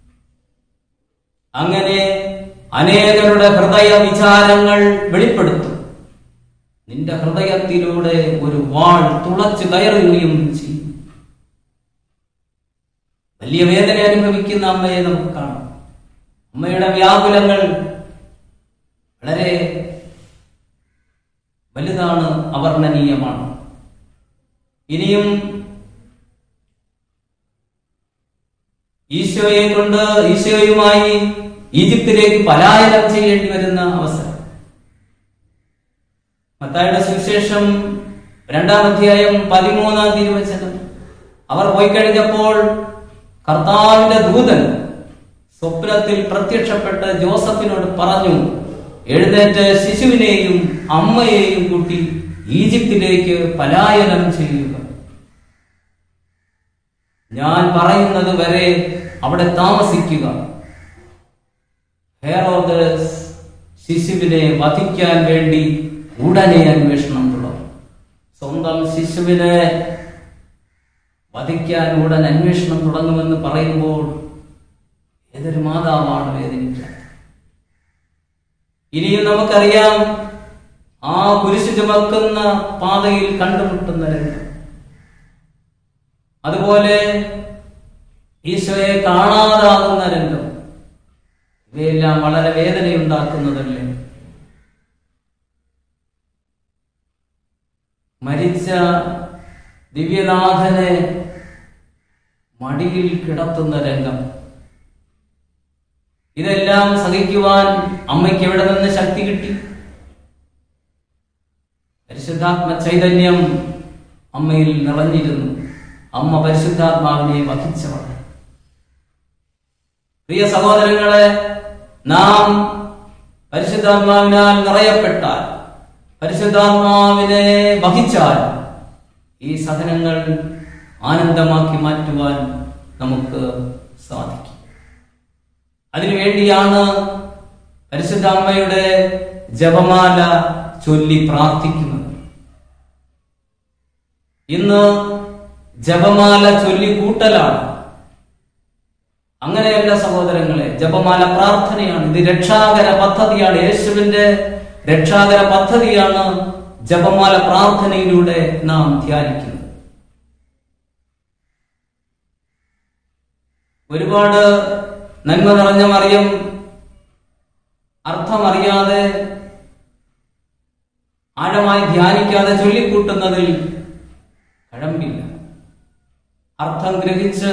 അങ്ങനെ അനേകരുടെ ഹൃദയ വിചാരങ്ങൾ വെളിപ്പെടുത്തും നിന്റെ ഹൃദയത്തിലൂടെ ഒരു വാൾ തുളച്ചു കയറുകയും ചെയ്യും വലിയ വേദന അനുഭവിക്കുന്ന അമ്മയെ നമുക്ക് കാണാം അമ്മയുടെ വ്യാകുലങ്ങൾ വളരെ വലുതാണ് അവർണ്ണനീയമാണ് ഇനിയും ഈശോയെ കൊണ്ട് ഈശോയുമായി ഈജിപ്തിലേക്ക് പലായനം ചെയ്യേണ്ടി വരുന്ന അവസരം മത്തായുടെ സുവിശേഷം രണ്ടാം അധ്യായം പതിമൂന്നാം തിരുവചനം അവർ പോയി കഴിഞ്ഞപ്പോൾ കർത്താവിന്റെ ദൂതൻ സ്വപ്നത്തിൽ പ്രത്യക്ഷപ്പെട്ട് ജോസഫിനോട് പറഞ്ഞു എഴുന്നേറ്റ് ശിശുവിനെയും അമ്മയെയും കൂട്ടി ഈജിപ്തിലേക്ക് പലായനം ചെയ്യുക ഞാൻ പറയുന്നത് വരെ അവിടെ താമസിക്കുക ഹെറോദസ് ശിശുവിനെ വധിക്കാൻ വേണ്ടി ഉടനെ അന്വേഷണം തുടങ്ങും സ്വന്തം ശിശുവിനെ വധിക്കാൻ ഉടൻ അന്വേഷണം തുടങ്ങുമെന്ന് പറയുമ്പോൾ ഏതൊരു മാതാവാണ് വേദനിക്കുക ഇനിയും നമുക്കറിയാം ആ കുരിശു ചുമക്കുന്ന പാതയിൽ കണ്ടുമുട്ടുന്ന രംഗം അതുപോലെ ഈശോയെ കാണാതാകുന്ന രംഗം ഇവയെല്ലാം വളരെ വേദനയുണ്ടാക്കുന്നതല്ലേ മരിച്ച ദിവ്യനാഥനെ മടിയിൽ കിടത്തുന്ന രംഗം ഇതെല്ലാം സഹിക്കുവാൻ അമ്മയ്ക്ക് എവിടെ നിന്ന് ശക്തി കിട്ടി പരിശുദ്ധാത്മ ചൈതന്യം അമ്മയിൽ നിറഞ്ഞിരുന്നു അമ്മ പരിശുദ്ധാത്മാവിനെ വഹിച്ചവർ പ്രിയ സഹോദരങ്ങളെ നാം പരിശുദ്ധാത്മാവിനാൽ നിറയപ്പെട്ടാൽ പരിശുദ്ധാത്മാവിനെ വഹിച്ചാൽ ഈ സഹനങ്ങൾ ആനന്ദമാക്കി മാറ്റുവാൻ നമുക്ക് സാധിക്കും അതിനുവേണ്ടിയാണ് പരിശുദ്ധ അമ്മയുടെ ജപമാല ചൊല്ലി പ്രാർത്ഥിക്കുന്നത് ഇന്ന് ജപമാല ചൊല്ലി കൂട്ടലാണ് അങ്ങനെയല്ല സഹോദരങ്ങളെ ജപമാല പ്രാർത്ഥനയാണ് ഇത് രക്ഷാകര പദ്ധതിയാണ് യേശുവിന്റെ രക്ഷാകര പദ്ധതിയാണ് ജപമാല പ്രാർത്ഥനയിലൂടെ നാം ധ്യാനിക്കുന്നത് ഒരുപാട് നന്മ നിറഞ്ഞ മറിയം അർത്ഥമറിയാതെ ആഴമായി ധ്യാനിക്കാതെ ചൊല്ലിക്കൂട്ടുന്നതിൽ കഴമ്പില്ല അർത്ഥം ഗ്രഹിച്ച്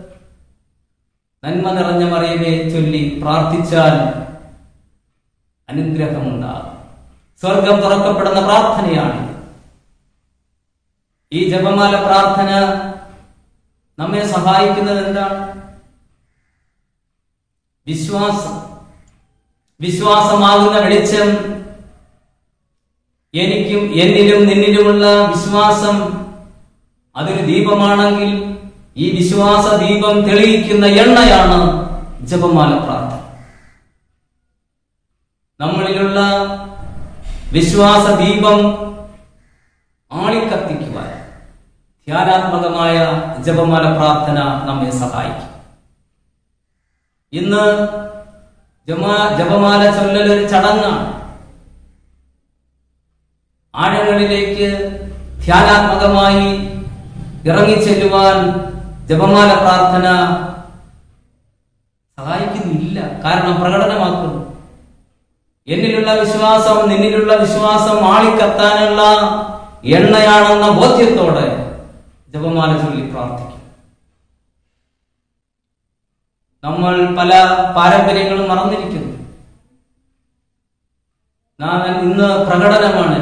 നന്മ നിറഞ്ഞ മറിയമെ ചൊല്ലി പ്രാർത്ഥിച്ചാൽ അനുഗ്രഹമുണ്ടാകും സ്വർഗം തുറക്കപ്പെടുന്ന പ്രാർത്ഥനയാണ് ഈ ജപമാല പ്രാർത്ഥന നമ്മെ സഹായിക്കുന്നത് എന്താണ് വിശ്വാസം വിശ്വാസമാകുന്ന വെളിച്ചം എനിക്കും എന്നിലും നിന്നിലുമുള്ള വിശ്വാസം അതൊരു ദീപമാണെങ്കിൽ ഈ വിശ്വാസ ദീപം തെളിയിക്കുന്ന എണ്ണയാണ് ജപമാല പ്രാർത്ഥന നമ്മളിലുള്ള വിശ്വാസ ദീപം ആളിക്കത്തിക്കുവാൻ ധ്യാനാത്മകമായ ജപമാല പ്രാർത്ഥന നമ്മെ സഹായിക്കും ഇന്ന് ജമാ ജപമാല ചൊല്ലൽ ഒരു ചടങ്ങാണ് ആഴങ്ങളിലേക്ക് ധ്യാനാത്മകമായി ഇറങ്ങിച്ചെല്ലുവാൻ ജപമാല പ്രാർത്ഥന സഹായിക്കുന്നില്ല കാരണം പ്രകടനമാക്കുന്നു എന്നിലുള്ള വിശ്വാസം നിന്നിലുള്ള വിശ്വാസം ആളിക്കത്താനുള്ള എണ്ണയാണെന്ന ബോധ്യത്തോടെ ജപമാല ചൊല്ലി പ്രാർത്ഥിക്കും നമ്മൾ പല പാരമ്പര്യങ്ങളും മറന്നിരിക്കുന്നു നാം ഇന്ന് പ്രകടനമാണ്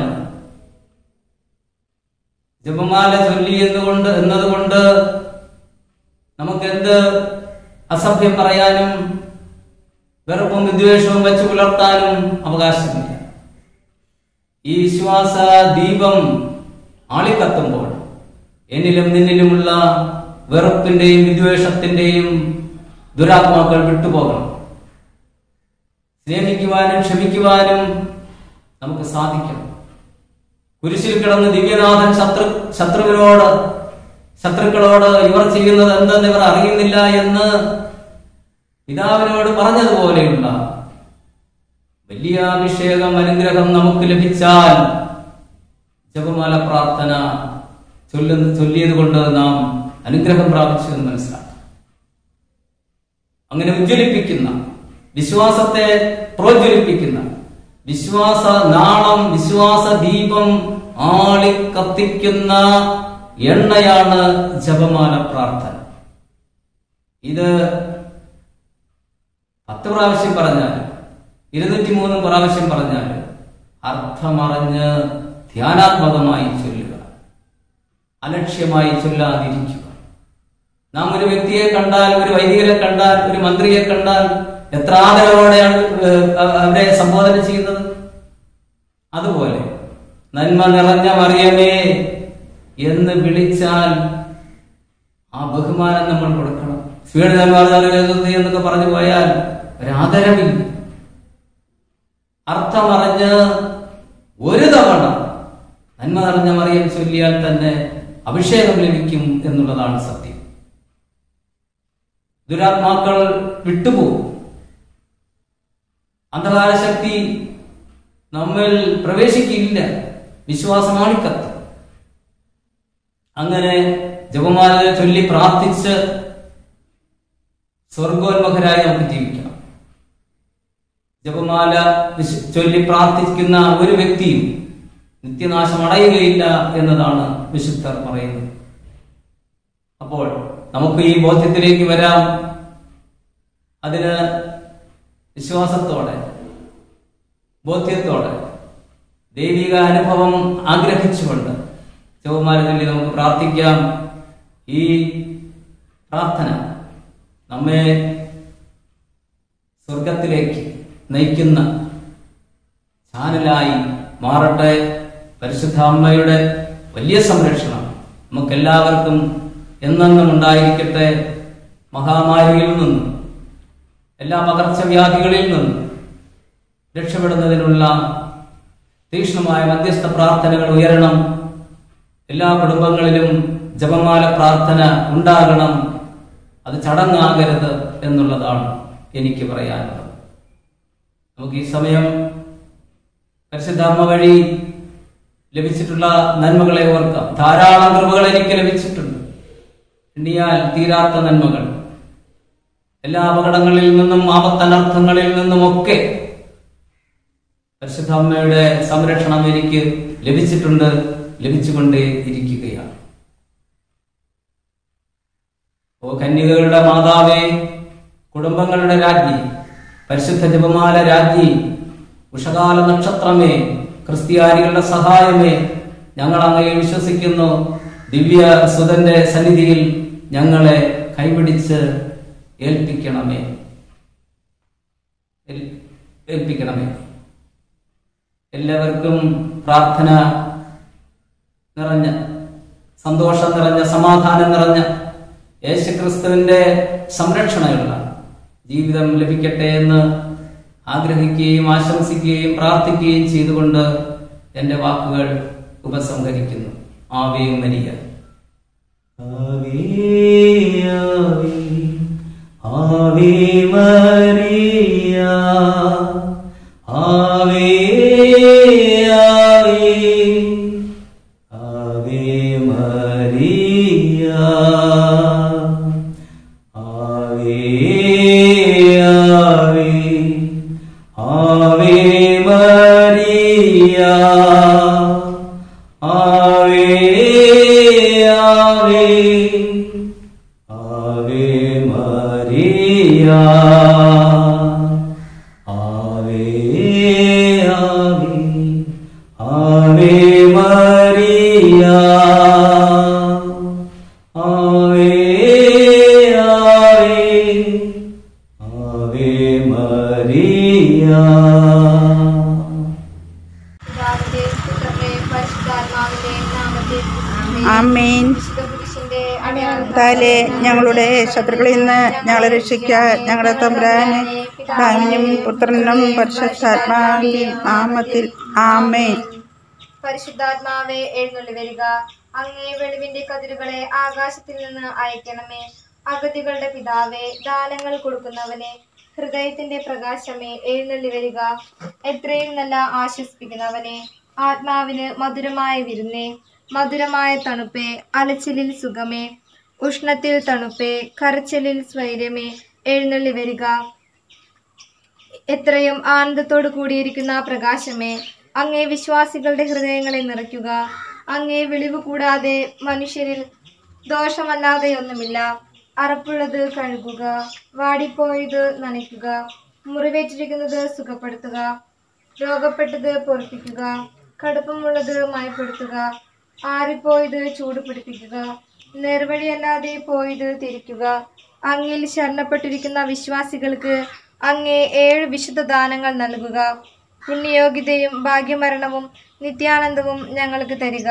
ജപമാല ചൊല്ലി എന്നുകൊണ്ട് എന്നതുകൊണ്ട് നമുക്ക് എന്ത് അസഭ്യം പറയാനും വെറുപ്പും വിദ്വേഷവും വെച്ച് പുലർത്താനും അവകാശമില്ല ഈ വിശ്വാസ ദീപം ആളിക്കത്തുമ്പോൾ എന്നിലും നിന്നിലുമുള്ള വെറുപ്പിന്റെയും വിദ്വേഷത്തിന്റെയും ദുരാത്മാക്കൾ വിട്ടുപോകണം സ്നേഹിക്കുവാനും ക്ഷമിക്കുവാനും നമുക്ക് സാധിക്കണം കുരിശിൽ കിടന്ന് ദിവ്യനാഥൻ ശത്രു ശത്രുവിനോട് ശത്രുക്കളോട് ഇവർ ചെയ്യുന്നത് എന്തെന്ന് ഇവർ അറിയുന്നില്ല എന്ന് പിതാവിനോട് പറഞ്ഞതുപോലെയുള്ള വലിയ അഭിഷേകം അനുഗ്രഹം നമുക്ക് ലഭിച്ചാൽ ജപമാല പ്രാർത്ഥന ചൊല്ലുന്ന ചൊല്ലിയത് കൊണ്ട് നാം അനുഗ്രഹം പ്രാപിച്ചു എന്ന് മനസ്സിലാക്കാം അങ്ങനെ ഉജ്ജ്വലിപ്പിക്കുന്ന വിശ്വാസത്തെ പ്രോജ്വലിപ്പിക്കുന്ന വിശ്വാസ നാളം വിശ്വാസ ദീപം ആളി കത്തിക്കുന്ന എണ്ണയാണ് ജപമാല പ്രാർത്ഥന ഇത് പത്ത് പ്രാവശ്യം പറഞ്ഞാൽ ഇരുന്നൂറ്റി മൂന്ന് പ്രാവശ്യം പറഞ്ഞാൽ അർത്ഥമറിഞ്ഞ് ധ്യാനാത്മകമായി ചൊല്ലുക അലക്ഷ്യമായി ചൊല്ലാതിരിക്കുക നാം ഒരു വ്യക്തിയെ കണ്ടാൽ ഒരു വൈദികരെ കണ്ടാൽ ഒരു മന്ത്രിയെ കണ്ടാൽ എത്ര ആദരവോടെയാണ് ഏഹ്, അവരെ സംബോധന ചെയ്യുന്നത് അതുപോലെ നന്മ നിറഞ്ഞ മറിയമേ എന്ന് വിളിച്ചാൽ ആ ബഹുമാനം നമ്മൾ കൊടുക്കണം സ്വീഡന്മാർ എന്നൊക്കെ പറഞ്ഞു പോയാൽ ഒരാദരവില്ല അർത്ഥമറിഞ്ഞ് ഒരു തവണ നന്മ നിറഞ്ഞ മറിയം ചൊല്ലിയാൽ തന്നെ അഭിഷേകം ലഭിക്കും എന്നുള്ളതാണ് സത്യം ദുരാത്മാക്കൾ വിട്ടുപോകും അന്ധകാര ശക്തി നമ്മിൽ പ്രവേശിക്കില്ല വിശ്വാസമാണിക്കത്ത് അങ്ങനെ ജപമാല ചൊല്ലി പ്രാർത്ഥിച്ച് സ്വർഗോന്മുഖരായി നമുക്ക് ജീവിക്കാം ജപമാല വിശ്- ചൊല്ലി പ്രാർത്ഥിക്കുന്ന ഒരു വ്യക്തിയും നിത്യനാശം അടയുകയില്ല എന്നതാണ് വിശുദ്ധർ പറയുന്നത് അപ്പോൾ നമുക്ക് ഈ ബോധ്യത്തിലേക്ക് വരാം അതിന് വിശ്വാസത്തോടെ ബോധ്യത്തോടെ ദൈവിക അനുഭവം ആഗ്രഹിച്ചുകൊണ്ട് ജപമാല ചൊല്ലി നമുക്ക് പ്രാർത്ഥിക്കാം ഈ പ്രാർത്ഥന നമ്മെ സ്വർഗത്തിലേക്ക് നയിക്കുന്ന ചാനലായി മാറട്ടെ പരിശുദ്ധ അമ്മയുടെ വലിയ സംരക്ഷണം നമുക്കെല്ലാവർക്കും എന്നെന്നും ഉണ്ടായിരിക്കട്ടെ മഹാമാരിയിൽ നിന്നും എല്ലാ പകർച്ചവ്യാധികളിൽ നിന്നും രക്ഷപ്പെടുന്നതിനുള്ള തീക്ഷ്ണമായ മധ്യസ്ഥ പ്രാർത്ഥനകൾ ഉയരണം എല്ലാ കുടുംബങ്ങളിലും ജപമാല പ്രാർത്ഥന ഉണ്ടാകണം അത് ചടങ്ങാകരുത് എന്നുള്ളതാണ് എനിക്ക് പറയാനുള്ളത് നമുക്ക് ഈ സമയം പരിശുദ്ധാത്മ വഴി ലഭിച്ചിട്ടുള്ള നന്മകളെ ഓർക്കാം ധാരാളം കൃപകൾ എനിക്ക് ലഭിച്ചിട്ടുണ്ട് എണ്ണിയാൽ തീരാത്ത നന്മകൾ എല്ലാ അപകടങ്ങളിൽ നിന്നും ആപത്തനർത്ഥങ്ങളിൽ നിന്നുമൊക്കെ പരിശുദ്ധ അമ്മയുടെ സംരക്ഷണം എനിക്ക് ലഭിച്ചിട്ടുണ്ട് ലഭിച്ചുകൊണ്ടേ ഇരിക്കുകയാണ് ഓ കന്യകകളുടെ മാതാവേ കുടുംബങ്ങളുടെ രാജ്ഞി പരിശുദ്ധ ജപമാല രാജ്ഞി ഉഷകാല നക്ഷത്രമേ ക്രിസ്ത്യാനികളുടെ സഹായമേ ഞങ്ങൾ അങ്ങയെ വിശ്വസിക്കുന്നു ദിവ്യ സുതന്റെ സന്നിധിയിൽ ഞങ്ങളെ കൈപിടിച്ച് ഏൽപ്പിക്കണമേ ഏൽ- ഏൽപ്പിക്കണമേ എല്ലാവർക്കും പ്രാർത്ഥന നിറഞ്ഞ സന്തോഷം നിറഞ്ഞ സമാധാനം നിറഞ്ഞ യേശുക്രിസ്തുവിന്റെ സംരക്ഷണയുള്ള ജീവിതം ലഭിക്കട്ടെ എന്ന് ആഗ്രഹിക്കുകയും ആശംസിക്കുകയും പ്രാർത്ഥിക്കുകയും ചെയ്തുകൊണ്ട് എന്റെ വാക്കുകൾ ഉപസംഹരിക്കുന്നു ആവേയും മരിയ ആവേ ആവേ ആവേ മരിയ ആവേ ആവേ ആവേ മരിയ ആവേ ആവേ ആവേ മരിയ ആവേ ആവേ ആവേ മരിയ ആവേ ആവേ മരിയ പിതാവിന്റെയും പുത്രന്റെയും പരിശുദ്ധാത്മാവിന്റെയും നാമത്തിൽ ആമേൻ വിശുദ്ധ പുരുഷന്റെ അടയാളം താലെ ഞങ്ങളുടെ ശത്രുക്കളിൽ നിന്ന് ഞങ്ങളെ രക്ഷിക്കുക ഞങ്ങളുടെ തമ്പുരാനെ പിതാവിനും പുത്രനും പരിശുദ്ധാത്മാവിൻ നാമത്തിൽ ആമേൻ പരിശുദ്ധാത്മാവെ എഴുന്നള്ളി വരിക അങ്ങേ വെളിവിന്റെ കതിരുകളെ ആകാശത്തിൽ നിന്ന് അയക്കണമേ അഗതികളുടെ പിതാവേ ദാനങ്ങൾ കൊടുക്കുന്നവനെ ഹൃദയത്തിന്റെ പ്രകാശമേ എഴുന്നള്ളി വരിക എത്രയും നല്ല ആശ്വസിപ്പിക്കുന്നവനെ ആത്മാവിന് മധുരമായ വിരുന്നേ മധുരമായ തണുപ്പേ അലച്ചിലിൽ സുഖമേ ഉഷ്ണത്തിൽ തണുപ്പേ കരച്ചിലിൽ സ്വൈര്യമേ എഴുന്നള്ളി വരിക എത്രയും ആനന്ദത്തോടു കൂടിയിരിക്കുന്ന പ്രകാശമേ അങ്ങേ വിശ്വാസികളുടെ ഹൃദയങ്ങളെ നിറയ്ക്കുക അങ്ങേ വിളിവ് കൂടാതെ മനുഷ്യരിൽ ദോഷമല്ലാതെ ഒന്നുമില്ല അറപ്പുള്ളത് കഴുകുക വാടിപ്പോയത് നനയ്ക്കുക മുറിവേറ്റിരിക്കുന്നത് സുഖപ്പെടുത്തുക രോഗപ്പെട്ടത് പൊറപ്പിക്കുക കടുപ്പമുള്ളത് മയപ്പെടുത്തുക ആറിപ്പോയത് ചൂട് പിടിപ്പിക്കുക നേർവഴിയല്ലാതെ പോയത് തിരിക്കുക അങ്ങിൽ ശരണപ്പെട്ടിരിക്കുന്ന വിശ്വാസികൾക്ക് അങ്ങേ ഏഴ് വിശുദ്ധ ദാനങ്ങൾ നൽകുക പുണ്യയോഗ്യതയും ഭാഗ്യമരണവും നിത്യാനന്ദവും ഞങ്ങൾക്ക് തരിക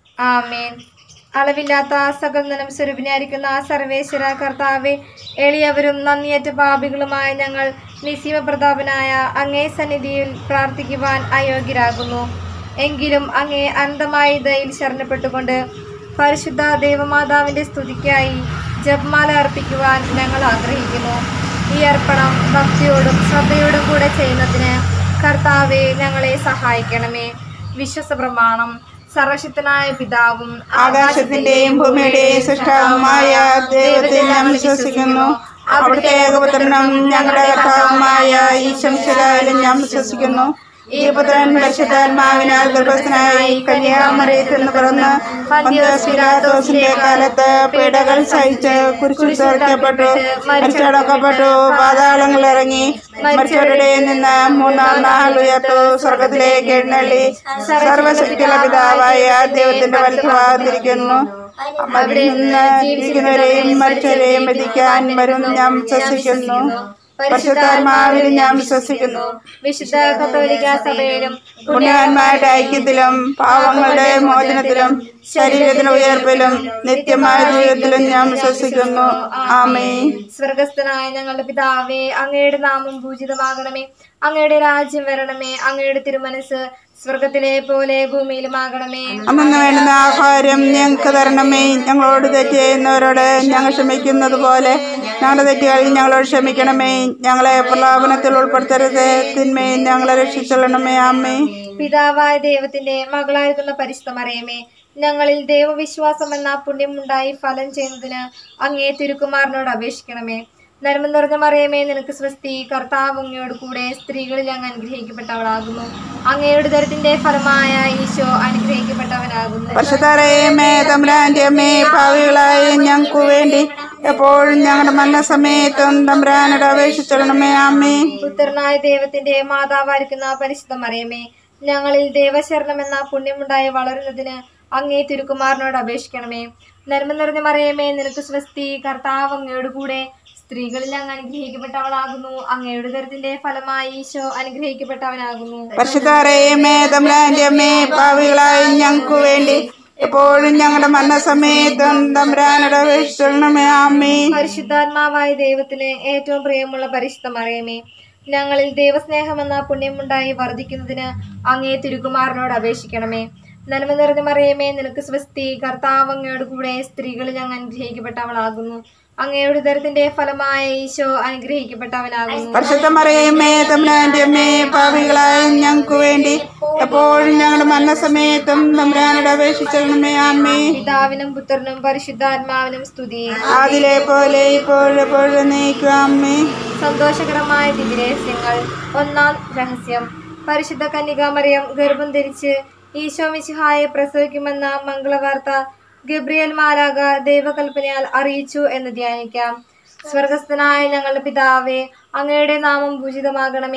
ആമേൻ അളവില്ലാത്ത സകലനം സ്വരൂപിനായിരിക്കുന്ന സർവേശ്വര കർത്താവെ എളിയവരും നന്ദിയേറ്റ പാപികളുമായ ഞങ്ങൾ നിസീമ പ്രതാപനായ അങ്ങേ സന്നിധിയിൽ പ്രാർത്ഥിക്കുവാൻ അയോഗ്യരാകുന്നു എങ്കിലും അങ്ങേ അനന്തമായ ദയിൽ ശരണപ്പെട്ടുകൊണ്ട് പരിശുദ്ധ ദേവമാതാവിന്റെ സ്തുതിക്കായി ജപമാല അർപ്പിക്കുവാൻ ഞങ്ങൾ ആഗ്രഹിക്കുന്നു ഈ അർപ്പണം ഭക്തിയോടും ശ്രദ്ധയോടും കൂടെ ചെയ്യുന്നതിന് കർത്താവെ ഞങ്ങളെ സഹായിക്കണമേ വിശ്വസ പ്രമാണം സർവശക്തനായ പിതാവും ആകാശത്തിന്റെയും ഭൂമിയുടെയും സൃഷ്ടാവുമായ ദൈവത്തെ ഞാൻ വിശ്വസിക്കുന്നു അവിടുത്തെ ഏകപുത്രനും ഞങ്ങളുടെ കർത്താവുമായ ഈശംശരായാലും ഞാൻ വിശ്വസിക്കുന്നു ഈ പുത്രൻ പരിശുദ്ധാത്മാവിനാൽ ഗർഭസ്ഥനായി കന്യാമറിയത്തിൽ നിന്ന് പിറന്ന് പന്തിയോസ് പിലാത്തോസിന്റെ കാലത്ത് പീഡകൾ സഹിച്ച് കുരിശിൽ ചേർക്കപ്പെട്ടു മരിച്ചടക്കപ്പെട്ടു പാതാളങ്ങൾ ഇറങ്ങി മരിച്ചവരുടെ നിന്ന് മൂന്നാം നാൾ ഉയർത്തു സ്വർഗത്തിലേക്ക് എഴുന്നള്ളി സർവശക്തിയുള്ള പിതാവായ ദൈവത്തിന്റെ വലത്തുഭാഗത്തിരിക്കുന്നു അവിടെ നിന്ന് ജീവിക്കുന്നവരെയും മരിച്ചവരെയും വിധിക്കാൻ വരും ഞാൻ വിശ്വസിക്കുന്നു പരിശുദ്ധാത്മാവിൽ ഞാൻ വിശ്വസിക്കുന്നു വിശുദ്ധ കത്തോലിക്ക സഭയിലും പുണ്യവാന്മാരുടെ ഐക്യത്തിലും പാവങ്ങളുടെ മോചനത്തിലും ശരീരത്തിന് ഉയർപ്പിലും നിത്യമായ ജീവിതത്തിലും ഞാൻ വിശ്വസിക്കുന്നു ആമേ സ്വർഗസ്ഥനായ ഞങ്ങളുടെ പിതാവേ അങ്ങയുടെ നാമം പൂജിതമാകണമേ അങ്ങയുടെ രാജ്യം വരണമേ അങ്ങയുടെ തിരുമനസ് സ്വർഗത്തിലെ പോലെ ഭൂമിയിലുമാകണമേ അന്നു വേണ്ടുന്ന ആഹാരം ഞങ്ങൾക്ക് തരണമേ ഞങ്ങളോട് തെറ്റ് ചെയ്യുന്നവരോട് ഞങ്ങൾ ക്ഷമിക്കുന്നത് പോലെ ഞങ്ങളുടെ തെറ്റുകൾ ഞങ്ങളോട് ക്ഷമിക്കണമേ ഞങ്ങളെ പ്രലാപനത്തിൽ ഉൾപ്പെടുത്തരുത് തിന്മയും ഞങ്ങളെ രക്ഷിച്ചൊള്ളണമേ അമ്മേ പിതാവായ ദൈവത്തിന്റെ മകളായിരിക്കുന്ന പരിശുദ്ധ മറിയമേ ഞങ്ങളിൽ ദൈവവിശ്വാസം എന്ന പുണ്യമുണ്ടായി ഫലം ചെയ്യുന്നതിന് അങ്ങേ തിരുക്കുമാരനോട് അപേക്ഷിക്കണമേ നന്മ നിറഞ്ഞ മറിയമേ നിനക്ക് സ്വസ്തി കർത്താവ് അങ്ങയോട് കൂടെ സ്ത്രീകളിൽ അങ്ങ് അനുഗ്രഹിക്കപ്പെട്ടവളാകുന്നു അങ്ങയുടെ ദരത്തിന്റെ ഫലമായ ഈശോ അനുഗ്രഹിക്കപ്പെട്ടവനാകുന്നു വർഷത്താറേമേ തമ്പുരാന്റെ അമ്മേ ഭാവികളായ ഞങ്ങൾക്ക് വേണ്ടി എപ്പോഴും ഞങ്ങളുടെ മരണസമയത്തും തമ്പുരാനോട് അപേക്ഷിച്ചൊള്ളണമേ അമ്മേ പുത്രനായ ദൈവത്തിന്റെ മാതാവായിരിക്കുന്ന പരിശുദ്ധ മറിയമേ ഞങ്ങളിൽ ദൈവശരണം എന്ന പുണ്യമുണ്ടായി വളരുന്നതിന് അങ്ങേ തിരുക്കുമാരനോട് അപേക്ഷിക്കണമേ നന്മ നിറഞ്ഞ മറിയമേ നിനക്ക് സ്വസ്തി കർത്താവ് അങ്ങയോട് കൂടെ സ്ത്രീകളിൽ അങ്ങ് അനുഗ്രഹിക്കപ്പെട്ടവളാകുന്നു അങ്ങയുടെ ദരത്തിന്റെ ഫലമായി ഈശോ അനുഗ്രഹിക്കപ്പെട്ടവനാകുന്നു പരിശുദ്ധാറേമേ തമ്പുരാന്റെ അമ്മേ ഭാവികളായ ഞങ്ങൾക്ക് വേണ്ടി എപ്പോഴും ഞങ്ങളുടെ മരണസമയത്തും തമ്പുരാനോട് അപേക്ഷിച്ചൊള്ളണമേ അമ്മേ പരിശുദ്ധാത്മാവായ ദൈവത്തിന് ഏറ്റവും പ്രിയമുള്ള പരിശുദ്ധ മറിയമേ ഞങ്ങളിൽ ദൈവസ്നേഹമെന്ന പുണ്യമുണ്ടായി വർദ്ധിക്കുന്നതിന് അങ്ങേ തിരുകുമാരനോട് അപേക്ഷിക്കണമേ നന്മ നിറഞ്ഞ മറിയമേ നിനക്ക് സ്വസ്തി കർത്താവ് അങ്ങയോട് കൂടെ സ്ത്രീകളിൽ അങ്ങ് അനുഗ്രഹിക്കപ്പെട്ടവളാകുന്നു അങ്ങയുടെ ദരത്തിന്റെ ഫലമായ ഈശോ അനുഗ്രഹിക്കപ്പെട്ടവനാകുന്നു പരിശുദ്ധമറിയമേ തമ്പുരാന്റെ അമ്മേ ഭാവികളായ ഞങ്ങൾക്ക് വേണ്ടി എപ്പോഴും ഞങ്ങളുടെ മരണസമയത്തും തമ്പുരാനോട് അപേക്ഷിച്ചൊള്ളണമേ അമ്മേ പിതാവിനും പുത്രനും പരിശുദ്ധാത്മാവിനും സ്തുതി അതിലെ പോലെ ഇപ്പോഴും എപ്പോഴും നീക്കും അമ്മേ സന്തോഷകരമായ ദിവ്യരഹസ്യങ്ങൾ ഒന്നാം രഹസ്യം പരിശുദ്ധ കന്യകാമറിയം ഗർഭം ധരിച്ച് ഈശോ മിശിഹായെ പ്രസവിക്കുമെന്ന മംഗളവാർത്ത ഗബ്രിയൽ മാലാക ദൈവകൽപ്പനയാൽ അറിയിച്ചു എന്ന് ധ്യാനിക്കാം സ്വർഗസ്ഥനായ ഞങ്ങളുടെ പിതാവേ അങ്ങയുടെ നാമം പൂജിതമാകണമേ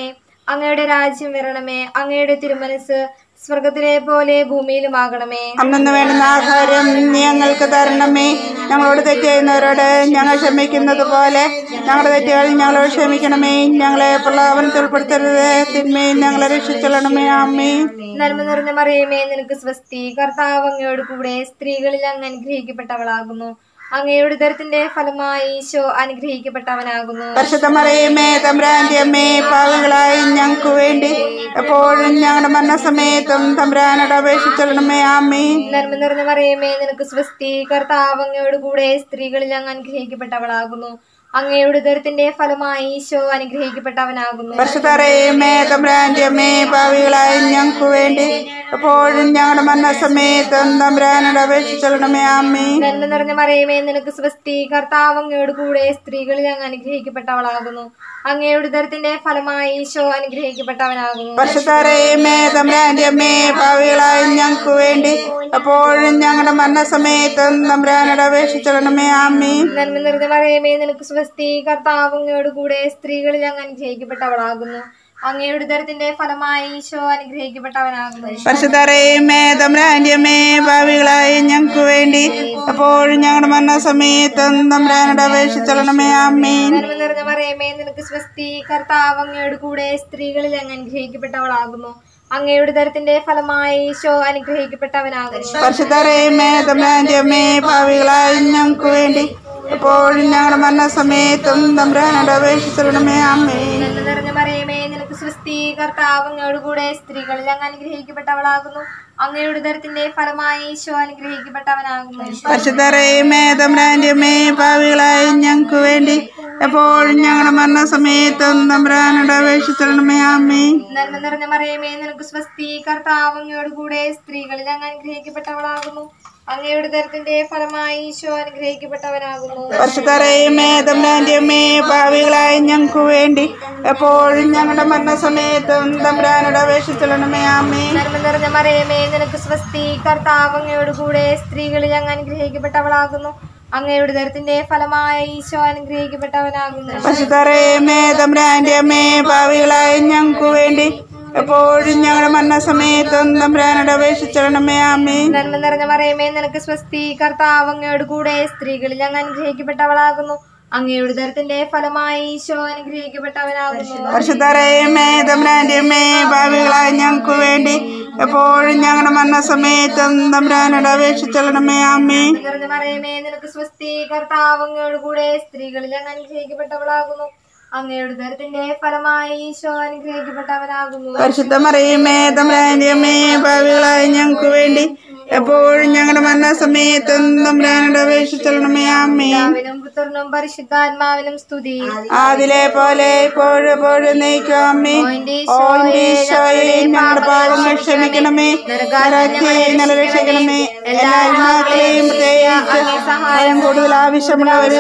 അങ്ങയുടെ രാജ്യം വരണമേ അങ്ങയുടെ തിരുമനസ് സ്വർഗത്തിലെ പോലെ ഭൂമിയിലുമാകണമേ അന്നു വേണ്ടുന്ന ആഹാരം ഞങ്ങൾക്ക് തരണമേ ഞങ്ങളോട് തെറ്റ് ചെയ്യുന്നവരോട് ഞങ്ങൾ ക്ഷമിക്കുന്നത് പോലെ ഞങ്ങളുടെ തെറ്റുകൾ ഞങ്ങളോട് ക്ഷമിക്കണമേ ഞങ്ങളെ പ്രലോഭനത്തിൽ ഉൾപ്പെടുത്തരുത് തിന്മയിൽ ഞങ്ങളെ രക്ഷിച്ചൊള്ളണമേ അമ്മേ നന്മ നിറഞ്ഞ മറിയമേ നിനക്ക് സ്വസ്തി കർത്താവ് അങ്ങയോട് കൂടെ സ്ത്രീകളിൽ അങ്ങ് അനുഗ്രഹിക്കപ്പെട്ടവളാകുന്നു അങ്ങയുടെ ഉദരത്തിന്റെ ഫലമായി ഈശോ അനുഗ്രഹിക്കപ്പെട്ടവനാകുന്നു പരിശുദ്ധമറിയമേ തമ്പ്രാന്റെ അമ്മേ പാവികളായി ഞങ്ങൾക്ക് വേണ്ടി എപ്പോഴും ഞങ്ങളുടെ മരണസമയത്തും തമ്പ്രാനോട് അപേക്ഷിച്ചൊള്ളണമേ അമ്മേ നന്മ നിറഞ്ഞ മറിയമേ നിനക്ക് സ്വസ്തി കർത്താവ് അങ്ങയോട് കൂടെ സ്ത്രീകളിൽ അങ്ങ് അനുഗ്രഹിക്കപ്പെട്ടവളാകുന്നു അങ്ങയുടെ ഉദരത്തിന്റെ ഫലമായി ഈശോ അനുഗ്രഹിക്കപ്പെട്ടവനാകുന്നു പരിശുദ്ധമറിയമേ തമ്പ്രാന്റെ അമ്മേ പാവികളായി ഞങ്ങൾക്ക് വേണ്ടി എപ്പോഴും ഞങ്ങളുടെ മരണസമയത്തും തമ്പ്രാനോട് അപേക്ഷിച്ചൊള്ളണമേ അമ്മേ നന്മ നിറഞ്ഞ മറിയമേ നിനക്ക് സ്വസ്തി കർത്താവ് അങ്ങയോട് കൂടെ സ്ത്രീകളിൽ അങ്ങ് അനുഗ്രഹിക്കപ്പെട്ടവളാകുന്നു അങ്ങയുടെ ഉദരത്തിന്റെ ഫലമായി ഈശോ അനുഗ്രഹിക്കപ്പെട്ടവനാകുന്നു പരിശുദ്ധമറിയമേ തമ്പ്രാന്റെ അമ്മേ പാവികളായി ഞങ്ങൾക്ക് വേണ്ടി എപ്പോഴും ഞങ്ങളുടെ മരണസമയത്തും തമ്പ്രാനോട് അപേക്ഷിച്ചൊള്ളണമേ അമ്മേ നന്മ നിറഞ്ഞ മറിയമേ നിനക്ക് സ്വസ്തി കർത്താവ് അങ്ങയോട് കൂടെ സ്ത്രീകളിൽ അങ്ങ് അനുഗ്രഹിക്കപ്പെട്ടവളാകുന്നു അങ്ങയുടെ ഉദരത്തിന്റെ ഫലമായി ഈശോ അനുഗ്രഹിക്കപ്പെട്ടവനാകുന്നു പരിശുദ്ധമറിയമേ തമ്പ്രാന്റെ അമ്മേ പാവികളായി ഞങ്ങൾക്ക് വേണ്ടി എപ്പോഴും ഞങ്ങളുടെ മരണസമയത്തും തമ്പ്രാനോട് അപേക്ഷിച്ചൊള്ളണമേ അമ്മേ നന്മ നിറഞ്ഞ മറിയമേ നിനക്ക് സ്വസ്തി കർത്താവ് അങ്ങയോട് കൂടെ സ്ത്രീകളിൽ അങ്ങ് അനുഗ്രഹിക്കപ്പെട്ടവളാകുന്നു അങ്ങയുടെ ഉദരത്തിന്റെ ഫലമായി ഈശോ അനുഗ്രഹിക്കപ്പെട്ടവനാകുന്നു പരിശുദ്ധമറിയമേ തമ്പ്രാന്റെ അമ്മേ പാവികളായി ഞങ്ങൾക്ക് വേണ്ടി എപ്പോഴും ഞങ്ങളുടെ മരണസമയത്തും തമ്പ്രാനോട് അപേക്ഷിച്ചൊള്ളണമേ അമ്മേ നന്മ നിറഞ്ഞ മറിയമേ നിനക്ക് സ്വസ്തി കർത്താവ് അങ്ങയോട് കൂടെ സ്ത്രീകളിൽ അങ്ങ് അനുഗ്രഹിക്കപ്പെട്ടവളാകുന്നു അങ്ങയുടെ ഉദരത്തിന്റെ ഫലമായി ഈശോ അനുഗ്രഹിക്കപ്പെട്ടവനാകുന്നു പരിശുദ്ധമറിയമേ തമ്പ്രാന്റെ അമ്മേ പാവികളായി ഞങ്ങൾക്ക് വേണ്ടി എപ്പോഴും ഞങ്ങളുടെ മരണസമയത്തും തമ്പ്രാനോട് അപേക്ഷിച്ചൊള്ളണമേ അമ്മേ നന്മ നിറഞ്ഞ മറിയമേ നിനക്ക് സ്വസ്തി കർത്താവ് അങ്ങയോട് കൂടെ സ്ത്രീകളിൽ അങ്ങ് അനുഗ്രഹിക്കപ്പെട്ടവളാകുന്നു അങ്ങയുടെ ഉദരത്തിന്റെ ഫലമായി ഈശോ അനുഗ്രഹിക്കപ്പെട്ടവനാകുന്നു പരിശുദ്ധമറിയമേ തമ്പ്രാന്റെ അമ്മേ പാവികളായി ഞങ്ങൾക്ക് വേണ്ടി എപ്പോഴും ഞങ്ങളുടെ മരണസമയത്തും തമ്പ്രാനോട് അപേക്ഷിച്ചൊള്ളണമേ അമ്മേ നന്മ നിറഞ്ഞ മറിയമേ നിനക്ക് സ്വസ്തി കർത്താവ് അങ്ങയോട് കൂടെ സ്ത്രീകളിൽ അങ്ങ് അനുഗ്രഹിക്കപ്പെട്ടവളാകുന്നു അങ്ങയുടെ ഉദരത്തിന്റെ ഫലമായ ഈശോ അനുഗ്രഹിക്കപ്പെട്ടവനാകുന്നു പരിശുദ്ധമറിയമേ തമ്പ്രാന്റെ അമ്മേ പാവികളായി ഞങ്ങൾക്ക് വേണ്ടി എപ്പോഴും ഞങ്ങളുടെ മരണസമയത്തും തമ്പ്രാനോട് അപേക്ഷിച്ചൊള്ളണമേ അമ്മേ നന്മ നിറഞ്ഞ മറിയമേ നിനക്ക് സ്വസ്തി കർത്താവ് അങ്ങയോട് കൂടെ സ്ത്രീകളിൽ അങ്ങ് അനുഗ്രഹിക്കപ്പെട്ടവളാകുന്നു അങ്ങയുടെ ഉദരത്തിന്റെ ഫലമായി ഈശോ അനുഗ്രഹിക്കപ്പെട്ടവനാകുന്നു പരിശുദ്ധമറിയമേ തമ്പ്രാന്റെ അമ്മേ പാവികളായി ഞങ്ങൾക്ക് വേണ്ടി എപ്പോഴും ഞങ്ങളുടെ മരണസമയത്തും തമ്പ്രാനോട് അപേക്ഷിച്ചൊള്ളണമേ അമ്മേ നിറഞ്ഞ മറിയമേ നിനക്ക് സ്വസ്തി കർത്താവ് അങ്ങയോട് കൂടെ സ്ത്രീകളിൽ അങ്ങ് അനുഗ്രഹിക്കപ്പെട്ടവളാകുന്നു അങ്ങയുടെ ഉദരത്തിന്റെ ഫലമായി ഈശോ അനുഗ്രഹിക്കപ്പെട്ടവനാകുന്നു പരിശുദ്ധമറിയമേ തമ്പ്രാന്റെ അമ്മേ പാവികളായി ഞങ്ങൾക്ക് വേണ്ടി എപ്പോഴും ഞങ്ങളുടെ മരണസമയത്തും തമ്പ്രാനോട് അപേക്ഷിച്ചൊള്ളണമേ അമ്മേ പിതാവിനും പുത്രനും പരിശുദ്ധാത്മാവിനും സ്തുതി അതിലെ പോലെ ഇപ്പോഴും എപ്പോഴും നയിക്കും അമ്മേ ഓ എന്റെ ഈശോയെ ഞങ്ങളുടെ പാപങ്ങൾ ക്ഷമിക്കണമേ നരകത്തെ നല്ല രക്ഷിക്കണമേ എല്ലാ ആത്മാക്കളെയും പ്രത്യേകിച്ച് സഹായം കൂടുതൽ ആവശ്യമുള്ളവര്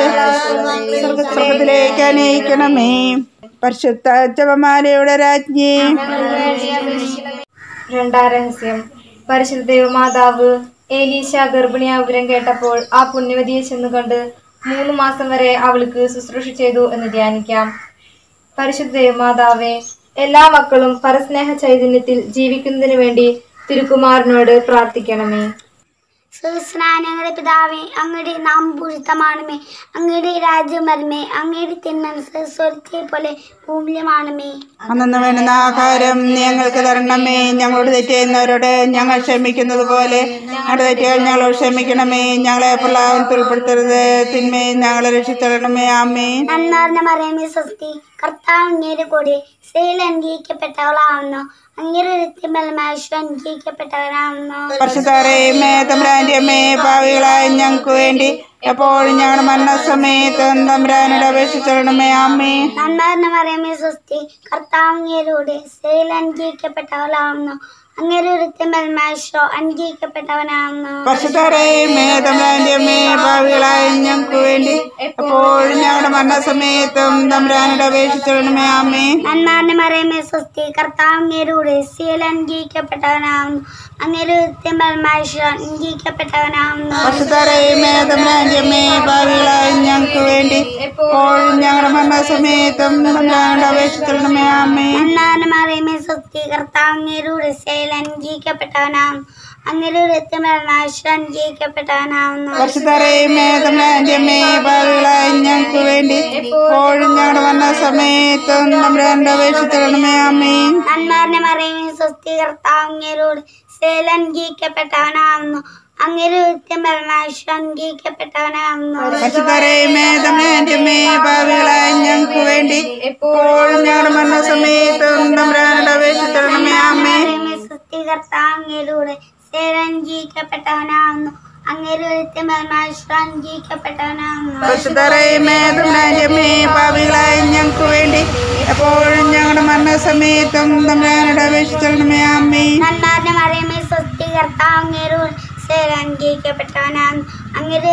സ്വർഗത്തിലേക്ക് അനയിക്കണമേ പരിശുദ്ധ ജപമാലയുടെ രാജ്ഞി രണ്ടാം രഹസ്യം പരിശുദ്ധ ദൈവമാതാവ് ഏലീശ ഗർഭിണിയായ വിവരം കേട്ടപ്പോൾ ആ പുണ്യവതിയെ ചെന്ന് കണ്ട് മൂന്ന് മാസം വരെ അവൾക്ക് ശുശ്രൂഷ ചെയ്തു എന്ന് ധ്യാനിക്കാം പരിശുദ്ധ ദൈവമാതാവേ എല്ലാ മക്കളും പരസ്നേഹ ചൈതന്യത്തിൽ ജീവിക്കുന്നതിന് വേണ്ടി തിരുക്കുമാരനോട് പ്രാർത്ഥിക്കണമേ സഹസ്രാനങ്ങളുടെ പിതാവേ അങ്ങയുടെ നാം പൂഷിതമാണമേ അങ്ങയുടെ രാജ്യം വരമേ അങ്ങയുടെ തിന്മനസ് സ്വർഗത്തെ പോലെ ഭൂമിയിലുമാണമേ അന്നു വേണ്ടുന്ന ആഹാരം ഞങ്ങൾക്ക് തരണമേ ഞങ്ങളോട് തെറ്റ് ചെയ്യുന്നവരോട് ഞങ്ങൾ ക്ഷമിക്കുന്നത് പോലെ ഞങ്ങളുടെ തെറ്റുകൾ ഞങ്ങളോട് ക്ഷമിക്കണമേ ഞങ്ങളെ പ്രലാപനത്തിൽ ഉൾപ്പെടുത്തരുത് തിന്മയെ ഞങ്ങളെ രക്ഷിത്തരണമേ അമ്മേ നന്നാർന്ന മറിയമേ സ്വസ്തി കർത്താവ് അങ്ങയുടെ കൂടെ സ്ത്രീയിൽ അനുഗ്രഹിക്കപ്പെട്ടവളാവുന്നു അങ്ങയുടെ രക്തബലമാശു അനുഗ്രഹിക്കപ്പെട്ടവരാവുന്നു പരിശുദ്ധമേ തമ്പ്രാന്റെ അമ്മേ പാവികളായ ഞങ്ങൾക്ക് വേണ്ടി എപ്പോഴും ഞങ്ങളുടെ മരണസമയത്തും തമ്പ്രാനോട് അപേക്ഷിച്ചോളണമേ അമ്മേ നന്നാർന്ന മറിയമേ സ്വസ്തി കർത്താവ് അങ്ങയുടെ കൂടെ സ്ത്രീയിൽ അനുഗ്രഹിക്കപ്പെട്ടവളാവുന്നു അങ്ങയുടെ രക്തബലമാശു അനുഗ്രഹിക്കപ്പെട്ടവനാവുന്നു പരിശുദ്ധമേ തമ്പ്രാന്റെ അമ്മേ പാവികളായ ഞങ്ങൾക്ക് വേണ്ടി എപ്പോഴും ഞങ്ങളുടെ മരണസമയത്തും തമ്പ്രാനോട് അപേക്ഷിച്ചോളണമേ അമ്മേ നന്മാർന്ന മറിയമേ സ്വസ്തി കർത്താവ് അങ്ങയുടെ കൂടെ സ്ത്രീയിൽ അനുഗ്രഹിക്കപ്പെട്ടവനാവുന്നു അങ്ങയുടെ രക്തബലമാശു അനുഗ്രഹിക്കപ്പെട്ടവനാവുന്നു പരിശുദ്ധമേ തമ്പ്രാന്റെ അമ്മേ പാവികളായ ഞങ്ങൾക്ക് വേണ്ടി എപ്പോഴും ഞങ്ങളുടെ മരണസമയത്തും തമ്പ്രാനോട് അപേക്ഷിച്ചോളണമേ അമ്മേ നന്മാർന്ന സ്വസ്തി കർത്താവ് അങ്ങേരുടെ ശൈൽ അനുഗ്രഹിക്കപ്പെട്ടവനാകുന്നു അങ്ങേരുടെ അനുഗ്രഹിക്കപ്പെട്ടവനാകുന്നു പരിശുദ്ധരേമേ തമ്പുരാന്റെമേ ഭാവികളായ ഞങ്ങൾക്ക് വേണ്ടി എപ്പോഴും ഞങ്ങളുടെ വന്ന സമയത്തും തമ്പുരാന്റെ അപേക്ഷിച്ചിടണമേ അമ്മീൻ നന്മാറിനെ മറിയുമേ സ്വസ്തി കർത്താവ് അങ്ങേരോട് ശൈൽ അനുഗ്രഹിക്കപ്പെട്ടവനാകുന്നു അങ്ങേരുടെ അനുഗ്രഹിക്കപ്പെട്ടവനാകുന്നു പരിശുദ്ധരേമേ തമ്പുരാന്റെമേ ഭാവികളായ ഞങ്ങൾക്ക് വേണ്ടി എപ്പോഴും ഞങ്ങളുടെ വന്ന സമയത്തും തമ്പുരാന്റെ അപേക്ഷിച്ചിടണമേ അമ്മീൻ സ്വസ്തി കർത്താവ് അങ്ങേരുടെ ശൈൽ അനുഗ്രഹിക്കപ്പെട്ടവനാകുന്നു അങ്ങേരുടെ അനുഗ്രഹിക്കപ്പെട്ടവനാകുന്നു പരിശുദ്ധരേമേ തമ്പുരാന്റെമേ ഭാവികളായ ഞങ്ങൾക്ക് വേണ്ടി എപ്പോഴും ഞങ്ങളുടെ മരണസമയത്തും തമ്പുരാനോട് അപേക്ഷിച്ചിടണമേ അമ്മീൻ നന്മാറിനെ മറിയുമേ സ്വസ്തി കർത്താവ് അങ്ങേരോട് ശൈൽ അനുഗ്രഹിക്കപ്പെട്ടവനാകുന്നു അങ്ങേരുടെ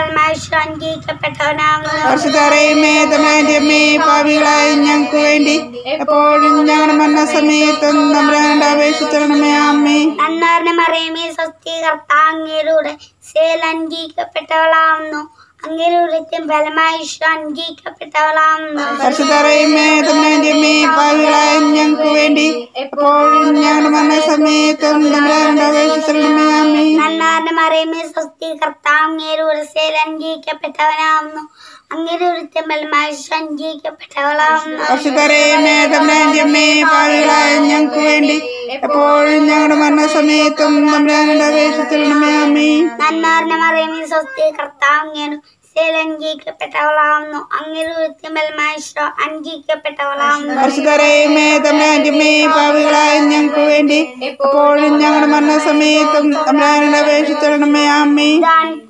അനുഗ്രഹിക്കപ്പെട്ടവനാകുന്നു പരിശുദ്ധരേമേ തമ്പുരാന്റെമേ ഭാവികളായ ഞങ്ങൾക്ക് വേണ്ടി എപ്പോഴും ഞങ്ങളുടെ മരണസമയത്തും തമ്പുരാനോട് അപേക്ഷിച്ചിടണമേ അമ്മീൻ നന്നാറിനെ മറിയമേ സ്വസ്തി കർത്താവ് അങ്ങേരുടെ ശേൽ അനുഗ്രഹിക്കപ്പെട്ടവളാവുന്നു അങ്ങേരുടെ ഫലമായി അനുഗ്രഹിക്കപ്പെട്ടവളാവുന്നു പരിശുദ്ധരേമേ തമ്പുരാന്റെമേ ഭാവികളായ ഞങ്ങൾക്ക് വേണ്ടി എപ്പോഴും ഞങ്ങളുടെ മരണസമയത്തും തമ്പുരാനോട് അപേക്ഷിച്ചിടണമേ അമ്മീൻ നന്നാറിനെ മറിയമേ സ്വസ്തി കർത്താവ് അങ്ങേരുടെ ശേൽ അനുഗ്രഹിക്കപ്പെട്ടവനാവുന്നു അങ്ങേരുടെ ഫലമായി അനുഗ്രഹിക്കപ്പെട്ടവളാവുന്നു പരിശുദ്ധരേമേ തമ്പുരാന്റെമേ ഭാവികളായ ഞങ്ങൾക്ക് വേണ്ടി എപ്പോഴും ഞങ്ങളുടെ മരണസമയത്തും തമ്പുരാനോട് അപേക്ഷിച്ചിടണമേ അമ്മീൻ നന്നാറിനെ മറിയമേ സ്വസ്തി കർത്താവ് അങ്ങേരും ശേൽ അനുഗ്രഹിക്കപ്പെട്ടവളാവുന്നു അങ്ങേരുടെ ഫലമായി അനുഗ്രഹിക്കപ്പെട്ടവളാവുന്നു പരിശുദ്ധരേമേ തമ്പുരാന്റെമേ ഭാവികളായ ഞങ്ങൾക്ക് വേണ്ടി എപ്പോഴും ഞങ്ങളുടെ മരണസമയത്തും തമ്പുരാനോട് അപേക്ഷിച്ചിടണമേ അമ്മീൻ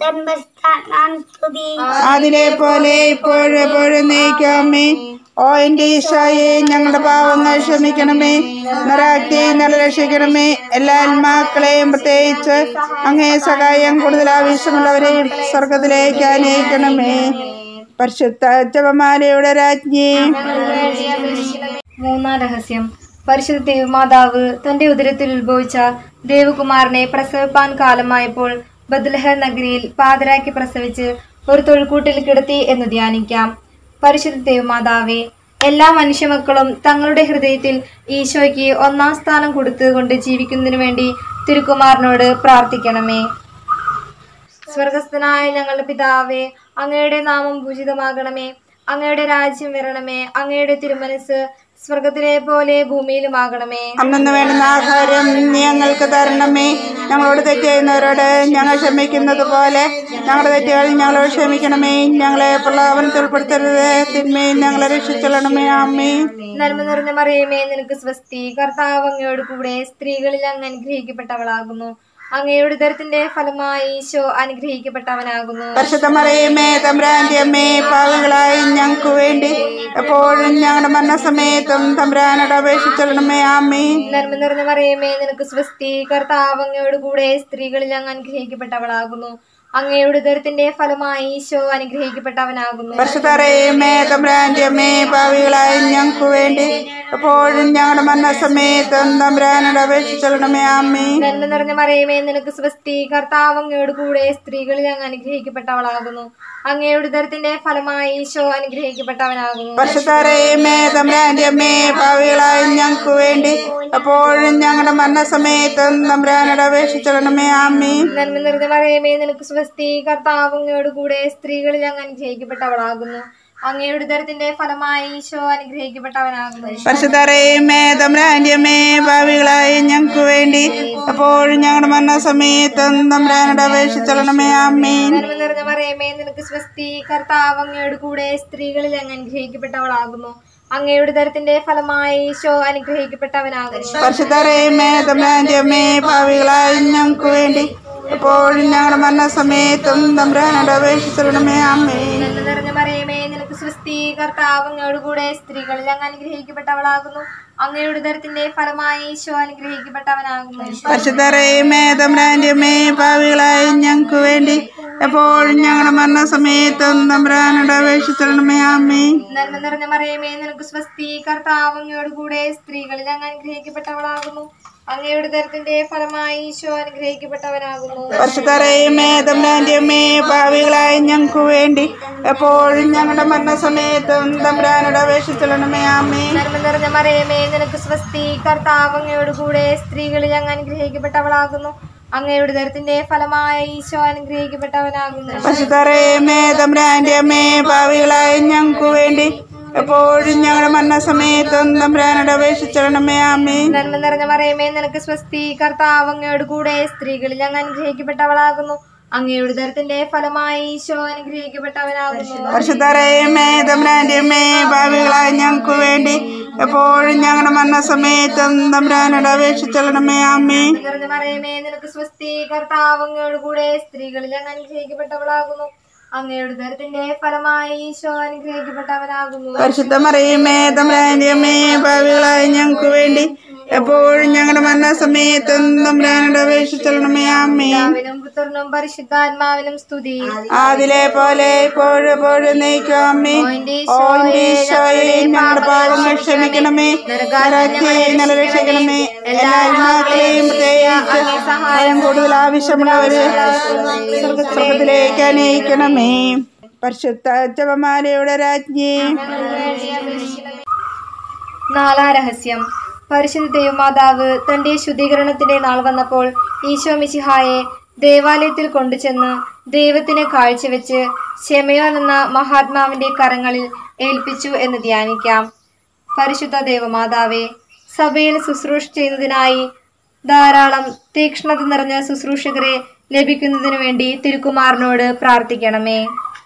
സ്തുതി അതിലെ പോലെ ഇപ്പോഴും എപ്പോഴും നീക്കാമേ ഓ എന്റെ ഈശോയെ ഞങ്ങളുടെ പാവങ്ങൾ ക്ഷമിക്കണമേ നരാക്തി നല്ല രക്ഷിക്കണമേ എല്ലാ ആത്മാക്കളെയും പ്രത്യേകിച്ച് അങ്ങേ സഹായം കൂടുതൽ ആവശ്യമുള്ളവരെയും സ്വർഗത്തിലേക്ക് അനയിക്കണമേ പരിശുദ്ധ ജപമാലയുടെ രാജ്ഞി മൂന്നാം രഹസ്യം പരിശുദ്ധ ദേവമാതാവ് തന്റെ ഉദരത്തിൽ ഉത്ഭവിച്ച ദേവകുമാരനെ പ്രസവിപ്പാൻ കാലമായപ്പോൾ ബദ്ലഹ നഗരിയിൽ പാതരാക്കി പ്രസവിച്ച് ഒരു തൊഴുക്കൂട്ടിൽ കിടത്തി എന്ന് ധ്യാനിക്കാം പരിശുദ്ധ ദേവമാതാവേ എല്ലാ മനുഷ്യമക്കളും തങ്ങളുടെ ഹൃദയത്തിൽ ഈശോയ്ക്ക് ഒന്നാം സ്ഥാനം കൊടുത്തുകൊണ്ട് ജീവിക്കുന്നതിനു വേണ്ടി തിരുക്കുമാരനോട് പ്രാർത്ഥിക്കണമേ സ്വർഗസ്ഥനായ ഞങ്ങളുടെ പിതാവേ അങ്ങയുടെ നാമം പൂജിതമാകണമേ അങ്ങയുടെ രാജ്യം വരണമേ അങ്ങയുടെ തിരുമനസ് സ്വർഗത്തിലെ പോലെ ഭൂമിയിലുമാകണമേ അന്നു വേണ്ടുന്ന ആഹാരം നീ ഞങ്ങൾക്ക് തരണമേ ഞങ്ങളോട് തെറ്റ് ചെയ്യുന്നവരോട് ഞങ്ങൾ ക്ഷമിക്കുന്നത് പോലെ ഞങ്ങളുടെ തെറ്റുകൾ ഞങ്ങളോട് ക്ഷമിക്കണമേ ഞങ്ങളെ പ്രലോഭനത്തിൽ ഉൾപ്പെടുത്തരുത് തിന്മയും ഞങ്ങളെ രക്ഷിച്ചൊള്ളണമേ അമ്മേ നന്മ നിറഞ്ഞ മറിയമേ നിനക്ക് സ്വസ്തി കർത്താവ് അങ്ങയോട് കൂടെ സ്ത്രീകളിൽ അങ്ങ് അനുഗ്രഹിക്കപ്പെട്ടവളാകുന്നു അങ്ങയുടെ ഉദരത്തിന്റെ ഫലമായി ഈശോ അനുഗ്രഹിക്കപ്പെട്ടവനാകുന്നു പരിശുദ്ധമറിയമേ തമ്പ്രാന്റെ അമ്മേ പാവികളായി ഞങ്ങൾക്ക് വേണ്ടി എപ്പോഴും ഞങ്ങളുടെ മരണസമയത്തും തമ്പ്രാനോട് അപേക്ഷിച്ചൊള്ളണമേ അമ്മേ നന്മ നിറഞ്ഞ മറിയമേ നിനക്ക് സ്വസ്തി കർത്താവ് അങ്ങയോട് കൂടെ സ്ത്രീകളിൽ അങ്ങ് അനുഗ്രഹിക്കപ്പെട്ടവളാകുന്നു അങ്ങയുടെ ഉദരത്തിന്റെ ഫലമായി ഈശോ അനുഗ്രഹിക്കപ്പെട്ടവനാകുന്നു പരിശുദ്ധമറിയമേ തമ്പ്രാന്റെ അമ്മേ പാവികളായി ഞങ്ങൾക്ക് വേണ്ടി എപ്പോഴും ഞങ്ങളുടെ മരണസമയത്തും തമ്പ്രാനോട് അപേക്ഷിച്ചൊള്ളണമേ അമ്മേ നന്മ നിറഞ്ഞ മറിയമേ നിനക്ക് സ്വസ്തി കർത്താവ് അങ്ങയോട് കൂടെ സ്ത്രീകളിൽ അങ്ങ് അനുഗ്രഹിക്കപ്പെട്ടവളാകുന്നു അങ്ങയുടെ ഉദരത്തിന്റെ ഫലമായി ഈശോ അനുഗ്രഹിക്കപ്പെട്ടവനാകുന്നു പരിശുദ്ധമറിയമേ തമ്പ്രാന്റെ അമ്മേ പാവികളായി ഞങ്ങൾക്ക് വേണ്ടി എപ്പോഴും ഞങ്ങളുടെ മരണസമയത്തും തമ്പ്രാനോട് അപേക്ഷിച്ചൊള്ളണമേ അമ്മേ നന്മ നിറഞ്ഞ മറിയമേ നിനക്ക് സ്വസ്തി കർത്താവ് അങ്ങയോട് കൂടെ സ്ത്രീകളിൽ അങ്ങ് അനുഗ്രഹിക്കപ്പെട്ടവളാകുന്നു അങ്ങയുടെ ഉദരത്തിന്റെ ഫലമായി ഈശോ അനുഗ്രഹിക്കപ്പെട്ടവനാകുന്നു പരിശുദ്ധമറിയമേ തമ്പ്രാന്റെ അമ്മേ പാവികളായി ഞങ്ങൾക്ക് വേണ്ടി എപ്പോഴും ഞങ്ങളുടെ മരണസമയത്തും തമ്പ്രാനോട് അപേക്ഷിച്ചൊള്ളണമേ അമ്മേ നന്മ നിറഞ്ഞ മറിയമേ നിനക്ക് സ്വസ്തി കർത്താവ് അങ്ങയോട് കൂടെ സ്ത്രീകളിൽ അങ്ങ് അനുഗ്രഹിക്കപ്പെട്ടവളാകുന്നു അങ്ങയുടെ ഉദരത്തിന്റെ ഫലമായി ഈശോ അനുഗ്രഹിക്കപ്പെട്ടവനാകുന്നു പരിശുദ്ധമറിയമേ തമ്പ്രാന്റെ അമ്മേ പാവികളായി ഞങ്ങൾക്ക് വേണ്ടി എപ്പോഴും ഞങ്ങളുടെ മരണസമയത്തും തമ്പ്രാനോട് അപേക്ഷിച്ചൊള്ളണമേ അമ്മേ നന്മ നിറഞ്ഞ മറിയമേ നിനക്ക് സ്വസ്തി കർത്താവ് അങ്ങയോട് കൂടെ സ്ത്രീകളിൽ അങ്ങ് അനുഗ്രഹിക്കപ്പെട്ടവളാകുന്നു അങ്ങയുടെ ഉദരത്തിന്റെ ഫലമായി ഈശോ അനുഗ്രഹിക്കപ്പെട്ടവനാകുന്നു പരിശുദ്ധമറിയമേ തമ്പ്രാന്റെ അമ്മേ പാവികളായി ഞങ്ങൾക്ക് വേണ്ടി എപ്പോഴും ഞങ്ങളുടെ മരണസമയത്തും തമ്പ്രാനോട് അപേക്ഷിച്ചൊള്ളണമേ അമ്മേ നന്മ നിറഞ്ഞ മറിയമേ നിനക്ക് സ്വസ്തി കർത്താവ് അങ്ങയോട് കൂടെ സ്ത്രീകളിൽ അങ്ങ് അനുഗ്രഹിക്കപ്പെട്ടവളാകുന്നു അങ്ങയുടെ തരത്തിന്റെ ഫലമായി ഈശോ അനുഗ്രഹിക്കപ്പെട്ടവനാകുന്നു പരിശുദ്ധറയുമേ തമ്പുരാന്റെ അമ്മേ പാവികളായ ഞങ്ങൾക്ക് വേണ്ടി എപ്പോഴും ഞങ്ങളുടെ മരണസമയത്തും തമ്പുരാനോട് അപേക്ഷിച്ചൊള്ളണമേ ആമേ നന്മ നിറഞ്ഞ മറിയമേ നിനക്ക് സ്വസ്തി കർത്താവ് അങ്ങയോട് കൂടെ സ്ത്രീകളിൽ അങ്ങ് അനുഗ്രഹിക്കപ്പെട്ടവളാകുന്നു അങ്ങയുടെ തരത്തിന്റെ ഫലമായ ഈശോ അനുഗ്രഹിക്കപ്പെട്ടവനാകുന്നു പരിശുദ്ധറയുമേ തമ്പുരാന്റെ അമ്മേ പാവികളായ ഞങ്ങൾക്ക് വേണ്ടി എപ്പോഴും ഞങ്ങളുടെ മരണസമയത്തും തമ്പുരാനോട് അപേക്ഷിച്ചൊള്ളണമേ ആമേ നന്മ നിറഞ്ഞ മറിയമേ നിനക്ക് സ്വസ്തി കർത്താവ് അങ്ങയോട് കൂടെ സ്ത്രീകളിൽ അങ്ങ് അനുഗ്രഹിക്കപ്പെട്ടവളാകുന്നു അങ്ങയുടെ തരത്തിന്റെ ഫലമായി ഈശോ അനുഗ്രഹിക്കപ്പെട്ടവനാകുന്നു പരിശുദ്ധറയുമേ തമ്പുരാന്റെ അമ്മേ പാവികളായ ഞങ്ങൾക്ക് വേണ്ടി എപ്പോഴും ഞങ്ങളുടെ മരണസമയത്തും തമ്പുരാനോട് അപേക്ഷിച്ചൊള്ളണമേ ആമേ നിറഞ്ഞ മറിയമേ നിനക്ക് സ്വസ്തി കർത്താവ് അങ്ങയോട് കൂടെ സ്ത്രീകളിൽ അങ്ങ് അനുഗ്രഹിക്കപ്പെട്ടവളാകുന്നു അങ്ങയുടെ ദരത്തിന്റെ ഫലമായി ഈശോ അനുഗ്രഹിക്കപ്പെട്ടവനാകുന്നു പരിശുദ്ധ മറിയമേ തമ്പുരാന്റെ അമ്മേ പാവികളായ ഞങ്ങൾക്ക് വേണ്ടി എപ്പോഴും ഞങ്ങളുടെ മരണസമയത്തും തമ്പുരാനോട് അപേക്ഷിച്ചൊള്ളണമേ ആമേ പിതാവിനും പുത്രനും പരിശുദ്ധാത്മാവിനും സ്തുതി അതിലെ പോലെ ഇപ്പോഴും എപ്പോഴും നയിക്കും അമ്മേ ഓ എന്റെ ഈശോയെ ഞങ്ങളുടെ പാപങ്ങൾ ക്ഷമിക്കണമേ നരകത്തെ നിലരക്ഷിക്കണമേ എല്ലാ ആത്മാക്കളെയും പ്രത്യേകിച്ച് സഹായം കൂടുതൽ ആവശ്യമുള്ളവര് സ്വർഗത്തിലേക്ക് അനയിക്കണമേ പരിശുദ്ധ ജപമാലയുടെ രാജ്ഞി നാലാം രഹസ്യം പരിശുദ്ധ ദൈവമാതാവ് തന്റെ ശുദ്ധീകരണത്തിന്റെ നാൾ വന്നപ്പോൾ ഈശോ മിശിഹായെ ദേവാലയത്തിൽ കൊണ്ടുചെന്ന് ദൈവത്തിന് കാഴ്ചവെച്ച് ഷെമയോൻ എന്ന മഹാത്മാവിന്റെ കരങ്ങളിൽ ഏൽപ്പിച്ചു എന്ന് ധ്യാനിക്കാം പരിശുദ്ധ ദേവമാതാവെ സഭയിൽ ശുശ്രൂഷ ചെയ്യുന്നതിനായി ധാരാളം തീക്ഷ്ണത നിറഞ്ഞ ശുശ്രൂഷകരെ ലഭിക്കുന്നതിനു വേണ്ടി തിരുക്കുമാറിനോട് പ്രാർത്ഥിക്കണമേ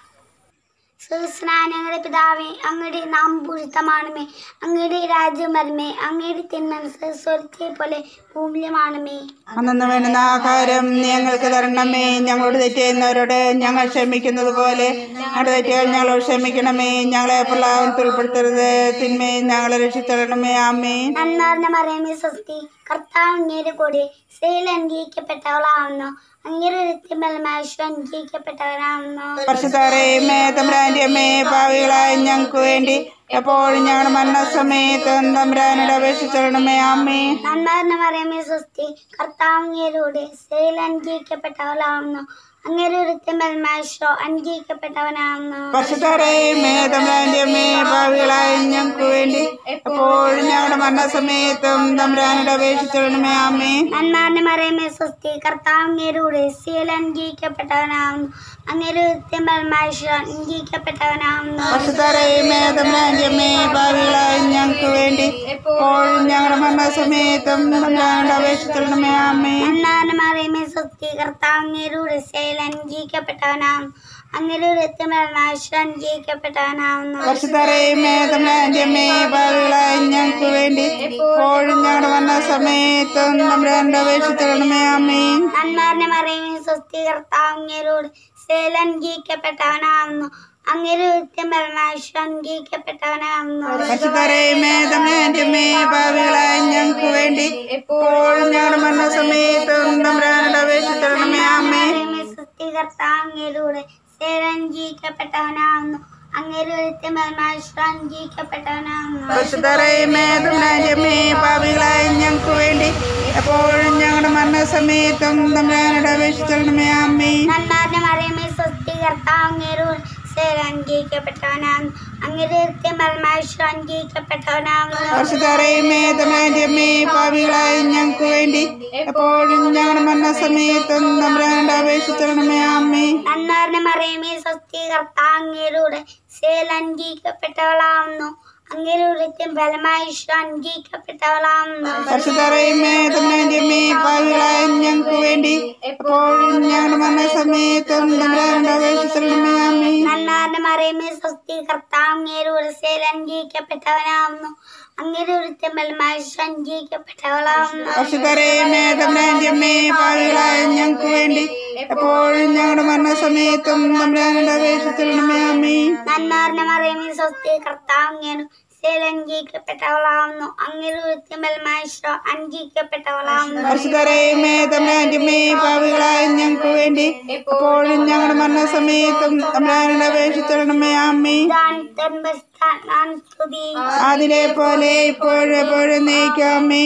സുസ്നാനങ്ങളുടെ പിതാവേ അങ്ങയുടെ നാം പൂരിതമാണമേ അങ്ങയുടെ രാജ്യം വരുമേ അങ്ങയുടെ തിന്മനസ് സ്വർഗത്തെ പോലെ ഭൂമിലുമാണമേ അന്നു വേണ്ടുന്ന ആഹാരം ഞങ്ങൾക്ക് തരണമേ ഞങ്ങളോട് തെറ്റ് ചെയ്യുന്നവരോട് ഞങ്ങൾ ക്ഷമിക്കുന്നത് പോലെ ഞങ്ങളുടെ തെറ്റുകൾ ഞങ്ങളോട് ക്ഷമിക്കണമേ ഞങ്ങളെ പ്രലാപനത്തിൽ ഉൾപ്പെടുത്തരുത് തിന്മയെ ഞങ്ങളെ രക്ഷിച്ചിടണമേ ആമേ നന്നാർന്ന മറിയമേ സ്വസ്തി കർത്താവ് അങ്ങയുടെ കൂടെ സ്ത്രീയിൽ അനുഗ്രഹിക്കപ്പെട്ടവളാവുന്നു അങ്ങയുടെ രക്തബലമാശു അനുഗ്രഹിക്കപ്പെട്ടവരാവുന്നു പരിശുദ്ധാറേമേ തമ്പുരാന്റെ അമ്മേ പാവികളായ ഞങ്ങൾക്ക് വേണ്ടി എപ്പോഴും ഞങ്ങളുടെ മരണസമയത്തും തമ്പുരാനോട് അപേക്ഷിച്ചിടണമേ ആമേ നന്നാർന്ന മറിയമേ സ്വസ്തി കർത്താവ് അങ്ങയുടെ കൂടെ സ്ത്രീയിൽ അനുഗ്രഹിക്കപ്പെട്ടവളാവുന്നു അങ്ങയുടെ രക്തബലമാശു അനുഗ്രഹിക്കപ്പെട്ടവനാവുന്നു പരിശുദ്ധാറേമേ തമ്പുരാന്റെ അമ്മേ പാവികളായ ഞങ്ങൾക്ക് വേണ്ടി എപ്പോഴും ഞങ്ങളുടെ മരണസമയത്തും തമ്പുരാനോട് അപേക്ഷിച്ചിടണമേ ആമേ നന്മാർന്ന മറിയമേ സ്വസ്തി കർത്താവ് അങ്ങയുടെ കൂടെ സ്ത്രീയിൽ അനുഗ്രഹിക്കപ്പെട്ടവനാവുന്നു അങ്ങയുടെ രക്തബലമാശു അനുഗ്രഹിക്കപ്പെട്ടവനാവുന്നു പരിശുദ്ധാറേമേ തമ്പുരാന്റെ അമ്മേ പാവികളായ ഞങ്ങൾക്ക് വേണ്ടി എപ്പോഴും ഞങ്ങളുടെ മരണസമയത്തും തമ്പുരാനോട് അപേക്ഷിച്ചിടണമേ ആമേ നന്മാർന്ന മറിയമേ സ്വസ്തി കർത്താവ് അങ്ങയുടെ കൂടെ സ്ത്രീയിൽ അനുഗ്രഹിക്കപ്പെട്ടവനാവുന്നു അങ്ങയുടെ രക്തബലമാശു അനുഗ്രഹിക്കപ്പെട്ടവനാവുന്നു പരിശുദ്ധറേമേ തമ്പുരാന്റെ അമ്മേ പാവികളായ ഞങ്ങൾക്ക് വേണ്ടി എപ്പോഴും ഞങ്ങളുടെ മരണസമയത്തും തമ്പുരാനോട് അപേക്ഷിച്ചിടണമേ ആമേ നന്മാർന്ന മറിയമേ സ്വസ്തി കർത്താവ് അങ്ങയോട് സ്ത്രീയിൽ അനുഗ്രഹിക്കപ്പെട്ടവനാവുന്നു അങ്ങയുടെ രക്തബലമാശു അനുഗ്രഹിക്കപ്പെട്ടവനാവുന്നു പരിശുദ്ധറേമേ തമ്പുരാന്റെ അമ്മേ പാവികളായ ഞങ്ങൾക്ക് വേണ്ടി എപ്പോഴും ഞങ്ങളുടെ മരണസമയത്തും തമ്പുരാനോട് അപേക്ഷിച്ചിടണമേ ആമേ മറിയമേ സ്വസ്തി കർത്താവ് അങ്ങയോട് സ്ത്രീയിൽ അനുഗ്രഹിക്കപ്പെട്ടവനാവുന്നു അങ്ങയുടെ രക്തബലമാശു അനുഗ്രഹിക്കപ്പെട്ടവനാവുന്നു പരിശുദ്ധറേമേ തമ്പുരാന്റെ അമ്മേ പാവികളായ ഞങ്ങൾക്ക് വേണ്ടി എപ്പോഴും ഞങ്ങളുടെ മരണസമയത്തും തമ്പുരാനോട് അപേക്ഷിച്ചിടണമേ ആമേ നന്മാർന്ന മറിയമേ സ്വസ്തി കർത്താവ് അങ്ങയോട് സ്ത്രീയിൽ അനുഗ്രഹിക്കപ്പെട്ടവനാവുന്നു അങ്ങയുടെ രക്തബലമാശു അനുഗ്രഹിക്കപ്പെട്ടവനാവുന്നു പരിശുദ്ധറേമേ തമ്പുരാന്റെ അമ്മേ പാവികളായ ഞങ്ങൾക്ക് വേണ്ടി എപ്പോഴും ഞങ്ങളുടെ മരണസമയത്തും തമ്പുരാനോട് അപേക്ഷിച്ചിടണമേ ആമേ നന്മാർന്ന മറിയമേ സ്വസ്തി കർത്താവ് അങ്ങയോട് സ്ത്രീയിൽ അനുഗ്രഹിക്കപ്പെട്ടവളാവുന്നു അങ്ങയുടെ ബലമായി അനുഗ്രഹിക്കപ്പെട്ടവളാവുന്നു പരിശുദ്ധറേമേ തമ്പുരാന്റെ അമ്മേ പാവികളായ ഞങ്ങൾക്ക് വേണ്ടി എപ്പോഴും ഞങ്ങളുടെ മരണസമയത്തും തമ്പുരാനോട് അപേക്ഷിച്ചിടണമേ ആമേ നന്മാർന്ന മറിയമേ സ്വസ്തി കർത്താവ് അങ്ങയോട് സ്ത്രീയിൽ അനുഗ്രഹിക്കപ്പെട്ടവനാവുന്നു അങ്ങയുടെ ബലമായി അനുഗ്രഹിക്കപ്പെട്ടവളാവുന്നു പരിശുദ്ധറേമേ തമ്പുരാന്റെ അമ്മേ പാവികളായ ഞങ്ങൾക്ക് വേണ്ടി എപ്പോഴും ഞങ്ങളുടെ മരണസമയത്തും തമ്പുരാനോട് അപേക്ഷിച്ചിടണമേ ആമേ നന്മാർന്ന മറിയമേ സ്വസ്തി കർത്താവ് അങ്ങയോട് സ്ത്രീയിൽ അനുഗ്രഹിക്കപ്പെട്ടവളാവുന്നു അങ്ങയുടെ ബലമായി അനുഗ്രഹിക്കപ്പെട്ടവളാവുന്നു പരിശുദ്ധറേമേ തമ്പുരാന്റെ അമ്മേ പാവികളായ ഞങ്ങൾക്ക് വേണ്ടി എപ്പോഴും ഞങ്ങളുടെ മരണസമയത്തും തമ്പുരാനോട് അപേക്ഷിച്ചിടണമേ ആമേ സ്തുതി അതിലെ പോലെ ഇപ്പോഴും എപ്പോഴും നയിക്കാമേ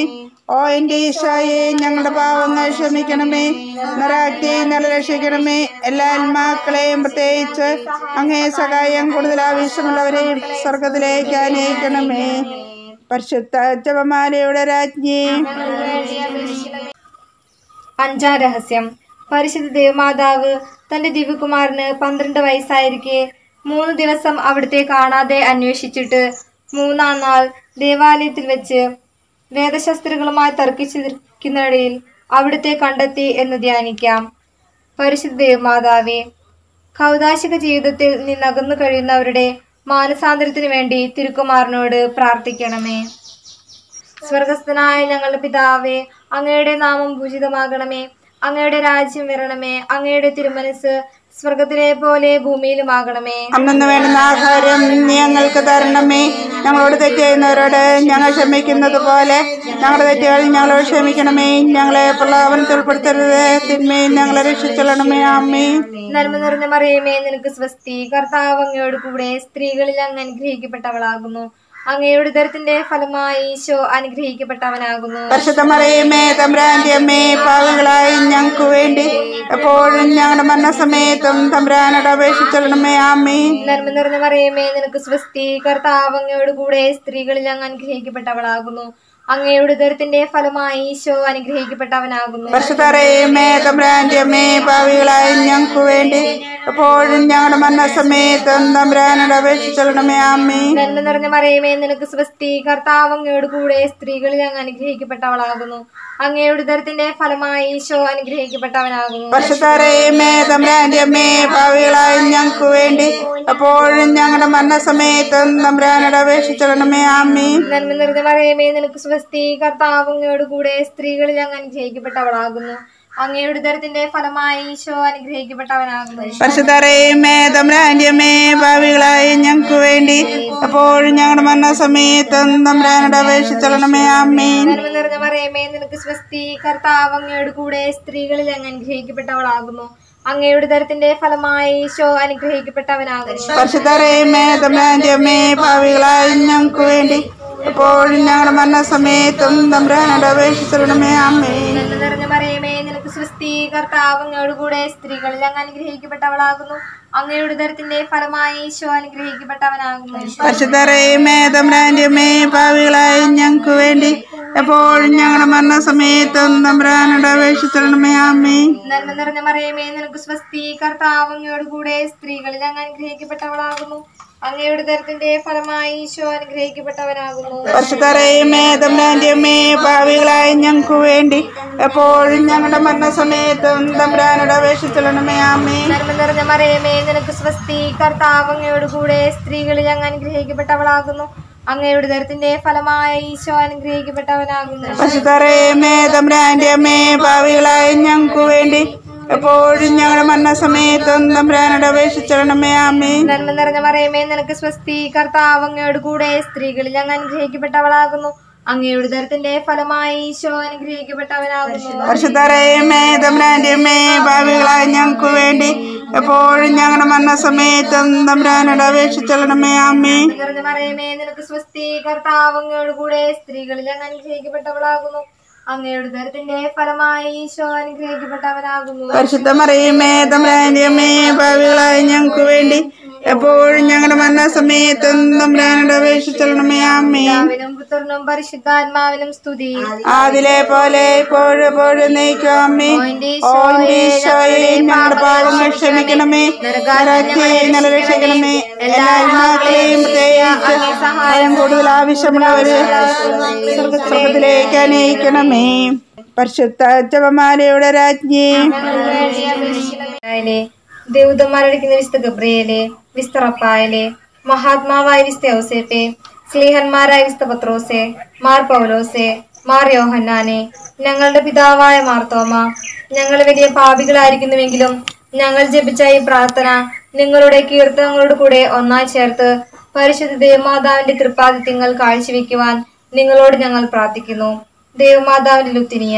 ഓ എൻ്റെ ഈശോയെ ഞങ്ങളുടെ പാവങ്ങൾ ക്ഷമിക്കണമേ നരാക്തി നല്ല രക്ഷിക്കണമേ എല്ലാ ആത്മാക്കളെയും പ്രത്യേകിച്ച് അങ്ങേ സഹായം കൂടുതൽ ആവശ്യമുള്ളവരെയും സ്വർഗത്തിലേക്ക് അനയിക്കണമേ പരിശുദ്ധ ജപമാലയുടെ രാജ്ഞി അഞ്ചാം രഹസ്യം പരിശുദ്ധ ദേവമാതാവ് തന്റെ ദിവ്യകുമാരന് പന്ത്രണ്ട് വയസ്സായിരിക്കെ മൂന്ന് ദിവസം അവിടുത്തെ കാണാതെ അന്വേഷിച്ചിട്ട് മൂന്നാം നാൾ ദേവാലയത്തിൽ വെച്ച് വേദശാസ്ത്രികളുമായി തർക്കിച്ചിരിക്കുന്നതിനിടയിൽ അവിടുത്തെ കണ്ടെത്തി എന്ന് ധ്യാനിക്കാം പരിശുദ്ധ ദേവമാതാവേ കൗതാശിക ജീവിതത്തിൽ നിന്നകന്നു കഴിയുന്നവരുടെ മാനസാന്തരത്തിനു വേണ്ടി തിരുക്കുമാരനോട് പ്രാർത്ഥിക്കണമേ സ്വർഗസ്ഥനായ ഞങ്ങളുടെ പിതാവേ അങ്ങയുടെ നാമം പൂജിതമാകണമേ അങ്ങയുടെ രാജ്യം വരണമേ അങ്ങയുടെ തിരുമനസ് സ്വർഗത്തിലെ പോലെ ഭൂമിയിലുമാകണമേ അന്നു വേണ്ടുന്ന ആഹാരം നീ ഞങ്ങൾക്ക് തരണമേ ഞങ്ങളോട് തെറ്റ് ചെയ്യുന്നവരോട് ഞങ്ങൾ ക്ഷമിക്കുന്നത് പോലെ ഞങ്ങളുടെ തെറ്റുകൾ ഞങ്ങളോട് ക്ഷമിക്കണമേ ഞങ്ങളെ പ്രലാപനത്തിൽ ഉൾപ്പെടുത്തരുത് തിന്മയിൽ ഞങ്ങളെ രക്ഷിച്ചൊള്ളണമേ അമ്മേ നന്മ നിറഞ്ഞ മറിയമേ നിനക്ക് സ്വസ്തി കർത്താവ് അങ്ങയോട് കൂടെ സ്ത്രീകളിൽ അങ്ങ് അനുഗ്രഹിക്കപ്പെട്ടവളാകുന്നു അങ്ങയുടെ ഉദരത്തിന്റെ ഫലമായി ഈശോ അനുഗ്രഹിക്കപ്പെട്ടവനാകുന്നു പരിശുദ്ധമറിയമേ തമ്പ്രാന്റെ അമ്മേ പാവികളായി ഞങ്ങൾക്ക് വേണ്ടി എപ്പോഴും ഞങ്ങളുടെ മരണസമയത്തും തമ്പ്രാനോട് അപേക്ഷിച്ചൊള്ളണമേ അമ്മേ നന്മ നിറഞ്ഞ മറിയമേ നിനക്ക് സ്വസ്തി കർത്താവ് അങ്ങയോട് കൂടെ സ്ത്രീകളിൽ അങ്ങ് അനുഗ്രഹിക്കപ്പെട്ടവളാകുന്നു അങ്ങയുടെ ഉദരത്തിന്റെ ഫലമായി ഈശോ അനുഗ്രഹിക്കപ്പെട്ടവനാകുന്നു പരിശുദ്ധമറിയമേ തമ്പ്രാന്റെ അമ്മേ പാവികളായി ഞങ്ങൾക്ക് വേണ്ടി എപ്പോഴും ഞങ്ങളുടെ മരണസമയത്തും തമ്പ്രാനോട് അപേക്ഷിച്ചൊള്ളണമേ അമ്മേ നന്മ നിറഞ്ഞ മറിയമേ നിനക്ക് സ്വസ്തി കർത്താവ് അങ്ങയോട് കൂടെ സ്ത്രീകളിൽ അങ്ങ് അനുഗ്രഹിക്കപ്പെട്ടവളാകുന്നു അങ്ങയുടെ ഉദരത്തിന്റെ ഫലമായി ഈശോ അനുഗ്രഹിക്കപ്പെട്ടവനാകുന്നു പരിശുദ്ധമറിയമേ തമ്പ്രാന്റെ അമ്മേ പാവികളായി ഞങ്ങൾക്ക് വേണ്ടി എപ്പോഴും ഞങ്ങളുടെ മരണസമയത്തും തമ്പ്രാനോട് അപേക്ഷിച്ചൊള്ളണമേ അമ്മേ നന്മ നിറഞ്ഞ മറിയമേ നിനക്ക് സ്വസ്തി കർത്താവ് അങ്ങയോട് കൂടെ സ്ത്രീകളിൽ അങ്ങ് അനുഗ്രഹിക്കപ്പെട്ടവളാകുന്നു അങ്ങയുടെ ഉദരത്തിന്റെ ഫലമായി ഈശോ അനുഗ്രഹിക്കപ്പെട്ടവനാകുന്നു പരിശുദ്ധമറിയമേ തമ്പ്രാന്റെ അമ്മേ പാവികളായി ഞങ്ങൾക്ക് വേണ്ടി എപ്പോഴും ഞങ്ങളുടെ മരണസമയത്തും തമ്പ്രാനോട് അപേക്ഷിച്ചൊള്ളണമേ അമ്മേ നന്മ നിറഞ്ഞ മറിയമേ നിനക്ക് സ്വസ്തി കർത്താവ് അങ്ങയോട് കൂടെ സ്ത്രീകളിൽ അങ്ങ് അനുഗ്രഹിക്കപ്പെട്ടവളാകുന്നു അങ്ങയുടെ ഉദരത്തിന്റെ ഫലമായി ഈശോ അനുഗ്രഹിക്കപ്പെട്ടവനാകുന്നു പരിശുദ്ധമറിയമേ തമ്പ്രാന്റെ അമ്മേ പാവികളായി ഞങ്ങൾക്ക് വേണ്ടി എപ്പോഴും ഞങ്ങളുടെ മരണസമയത്തും തമ്പ്രാനോട് അപേക്ഷിച്ചൊള്ളണമേ അമ്മേ നന്മ നിറഞ്ഞ മറിയമേ നിനക്ക് സ്വസ്തി കർത്താവ് അങ്ങയോട് കൂടെ സ്ത്രീകളിൽ അങ്ങ് അനുഗ്രഹിക്കപ്പെട്ടവളാകുന്നു അങ്ങയുടെ ഉദരത്തിന്റെ ഫലമായി ഈശോ അനുഗ്രഹിക്കപ്പെട്ടവനാകുന്നു പരിശുദ്ധമറിയമേ തമ്പ്രാന്റെ അമ്മേ പാവികളായി ഞങ്ങൾക്ക് വേണ്ടി എപ്പോഴും ഞങ്ങളുടെ മരണസമയത്തും തമ്പ്രാനോട് അപേക്ഷിച്ചൊള്ളണമേ അമ്മേ നന്മ നിറഞ്ഞ മറിയമേ നിനക്ക് സ്വസ്തി കർത്താവ് അങ്ങയോട് കൂടെ സ്ത്രീകളിൽ അങ്ങ് അനുഗ്രഹിക്കപ്പെട്ടവളാകുന്നു അങ്ങയുടെ ഉദരത്തിന്റെ ഫലമായി ഈശോ അനുഗ്രഹിക്കപ്പെട്ടവനാകുന്നു പരിശുദ്ധമറിയമേ തമ്പ്രാന്റെ അമ്മേ പാവികളായി ഞങ്ങൾക്ക് വേണ്ടി എപ്പോഴും ഞങ്ങളുടെ മരണസമയത്തും തമ്പ്രാനോട് അപേക്ഷിച്ചൊള്ളണമേ അമ്മേ നന്മ നിറഞ്ഞ മറിയമേ നിനക്ക് സ്വസ്തി കർത്താവ് അങ്ങയോട് കൂടെ സ്ത്രീകളിൽ അങ്ങ് അനുഗ്രഹിക്കപ്പെട്ടവളാകുന്നു അങ്ങയുടെ ഉദരത്തിന്റെ ഫലമായ ഈശോ അനുഗ്രഹിക്കപ്പെട്ടവനാകുന്നു പരിശുദ്ധമറിയമേ തമ്പ്രാന്റെ അമ്മേ പാവികളായി ഞങ്ങൾക്ക് വേണ്ടി എപ്പോഴും ഞങ്ങളുടെ മരണസമയത്തും തമ്പ്രാനോട് അപേക്ഷിച്ചൊള്ളണമേ അമ്മേ നന്മ നിറഞ്ഞ മറിയമേ നിനക്ക് സ്വസ്തി കർത്താവ് അങ്ങയോട് കൂടെ സ്ത്രീകളിൽ അങ്ങ് അനുഗ്രഹിക്കപ്പെട്ടവളാകുന്നു അങ്ങയുടെ ഉദരത്തിന്റെ ഫലമായി ഈശോ അനുഗ്രഹിക്കപ്പെട്ടവനാകുന്നു പരിശുദ്ധമറിയമേ തമ്പ്രാന്റെ അമ്മേ പാവികളായി ഞങ്ങൾക്ക് വേണ്ടി എപ്പോഴും ഞങ്ങളുടെ മരണസമയത്തും തമ്പ്രാനോട് അപേക്ഷിച്ചൊള്ളണമേ അമ്മേ നിറഞ്ഞ മറിയമേ നിനക്ക് സ്വസ്തി കർത്താവ് അങ്ങയോട് കൂടെ സ്ത്രീകളിൽ അങ്ങ് അനുഗ്രഹിക്കപ്പെട്ടവളാകുന്നു അങ്ങയുടെ ഉദരത്തിന്റെ ഫലമായി ഈശോ അനുഗ്രഹിക്കപ്പെട്ടവനാകുന്നു പരിശുദ്ധമറിയമേ തമ്പ്രാന്റെ അമ്മേ പാവികളായി ഞങ്ങൾക്ക് വേണ്ടി എപ്പോഴും ഞങ്ങളുടെ മരണസമയത്തും തമ്പ്രാനോട് അപേക്ഷിച്ചൊള്ളണമേ അമ്മേ പിതാവിനും പുത്രനും പരിശുദ്ധാത്മാവിനും സ്തുതി അതിലെ പോലെ ഇപ്പോഴും എപ്പോഴും നയിക്കും അമ്മേ ഓ എന്റെ ഈശോയെ ഞങ്ങളുടെ പാവങ്ങൾ ക്ഷമിക്കണമേ നരകത്തെ നല്ല രക്ഷിക്കണമേ എല്ലാ ആത്മാക്കളെയും പ്രത്യേകിച്ച് സഹായം കൂടുതൽ ആവശ്യമുള്ളവര് സ്വർഗത്തിലേക്ക് അനയിക്കണമേ പരിശുദ്ധ ജപമാലയുടെ രാജ്ഞി ഗബ്രിയേലേ, ദേവദൂതന്മാരടിക്കുന്ന വിശുദ്ധ ഗബ്രിയേലെ വിസ്തറപ്പായലെ മഹാത്മാവായ വിസ്ത ഔസേപ്പെ സ്ലീഹന്മാരായ വിസ്ത പത്രോസെ മാർ പൗലോസെ മാർ യോഹന്നാനെ ഞങ്ങളുടെ പിതാവായ മാർത്തോമ ഞങ്ങൾ വലിയ പാപികളായിരിക്കുന്നുവെങ്കിലും ഞങ്ങൾ ജപിച്ച ഈ പ്രാർത്ഥന നിങ്ങളുടെ കീർത്തനങ്ങളുടെ കൂടെ ഒന്നായി ചേർത്ത് പരിശുദ്ധ ദേവമാതാവിന്റെ തൃപ്പാദിത്യങ്ങൾ കാഴ്ചവെക്കുവാൻ നിങ്ങളോട് ഞങ്ങൾ പ്രാർത്ഥിക്കുന്നു ദേവമാതാവിന്റെ ലുത്തിനിയ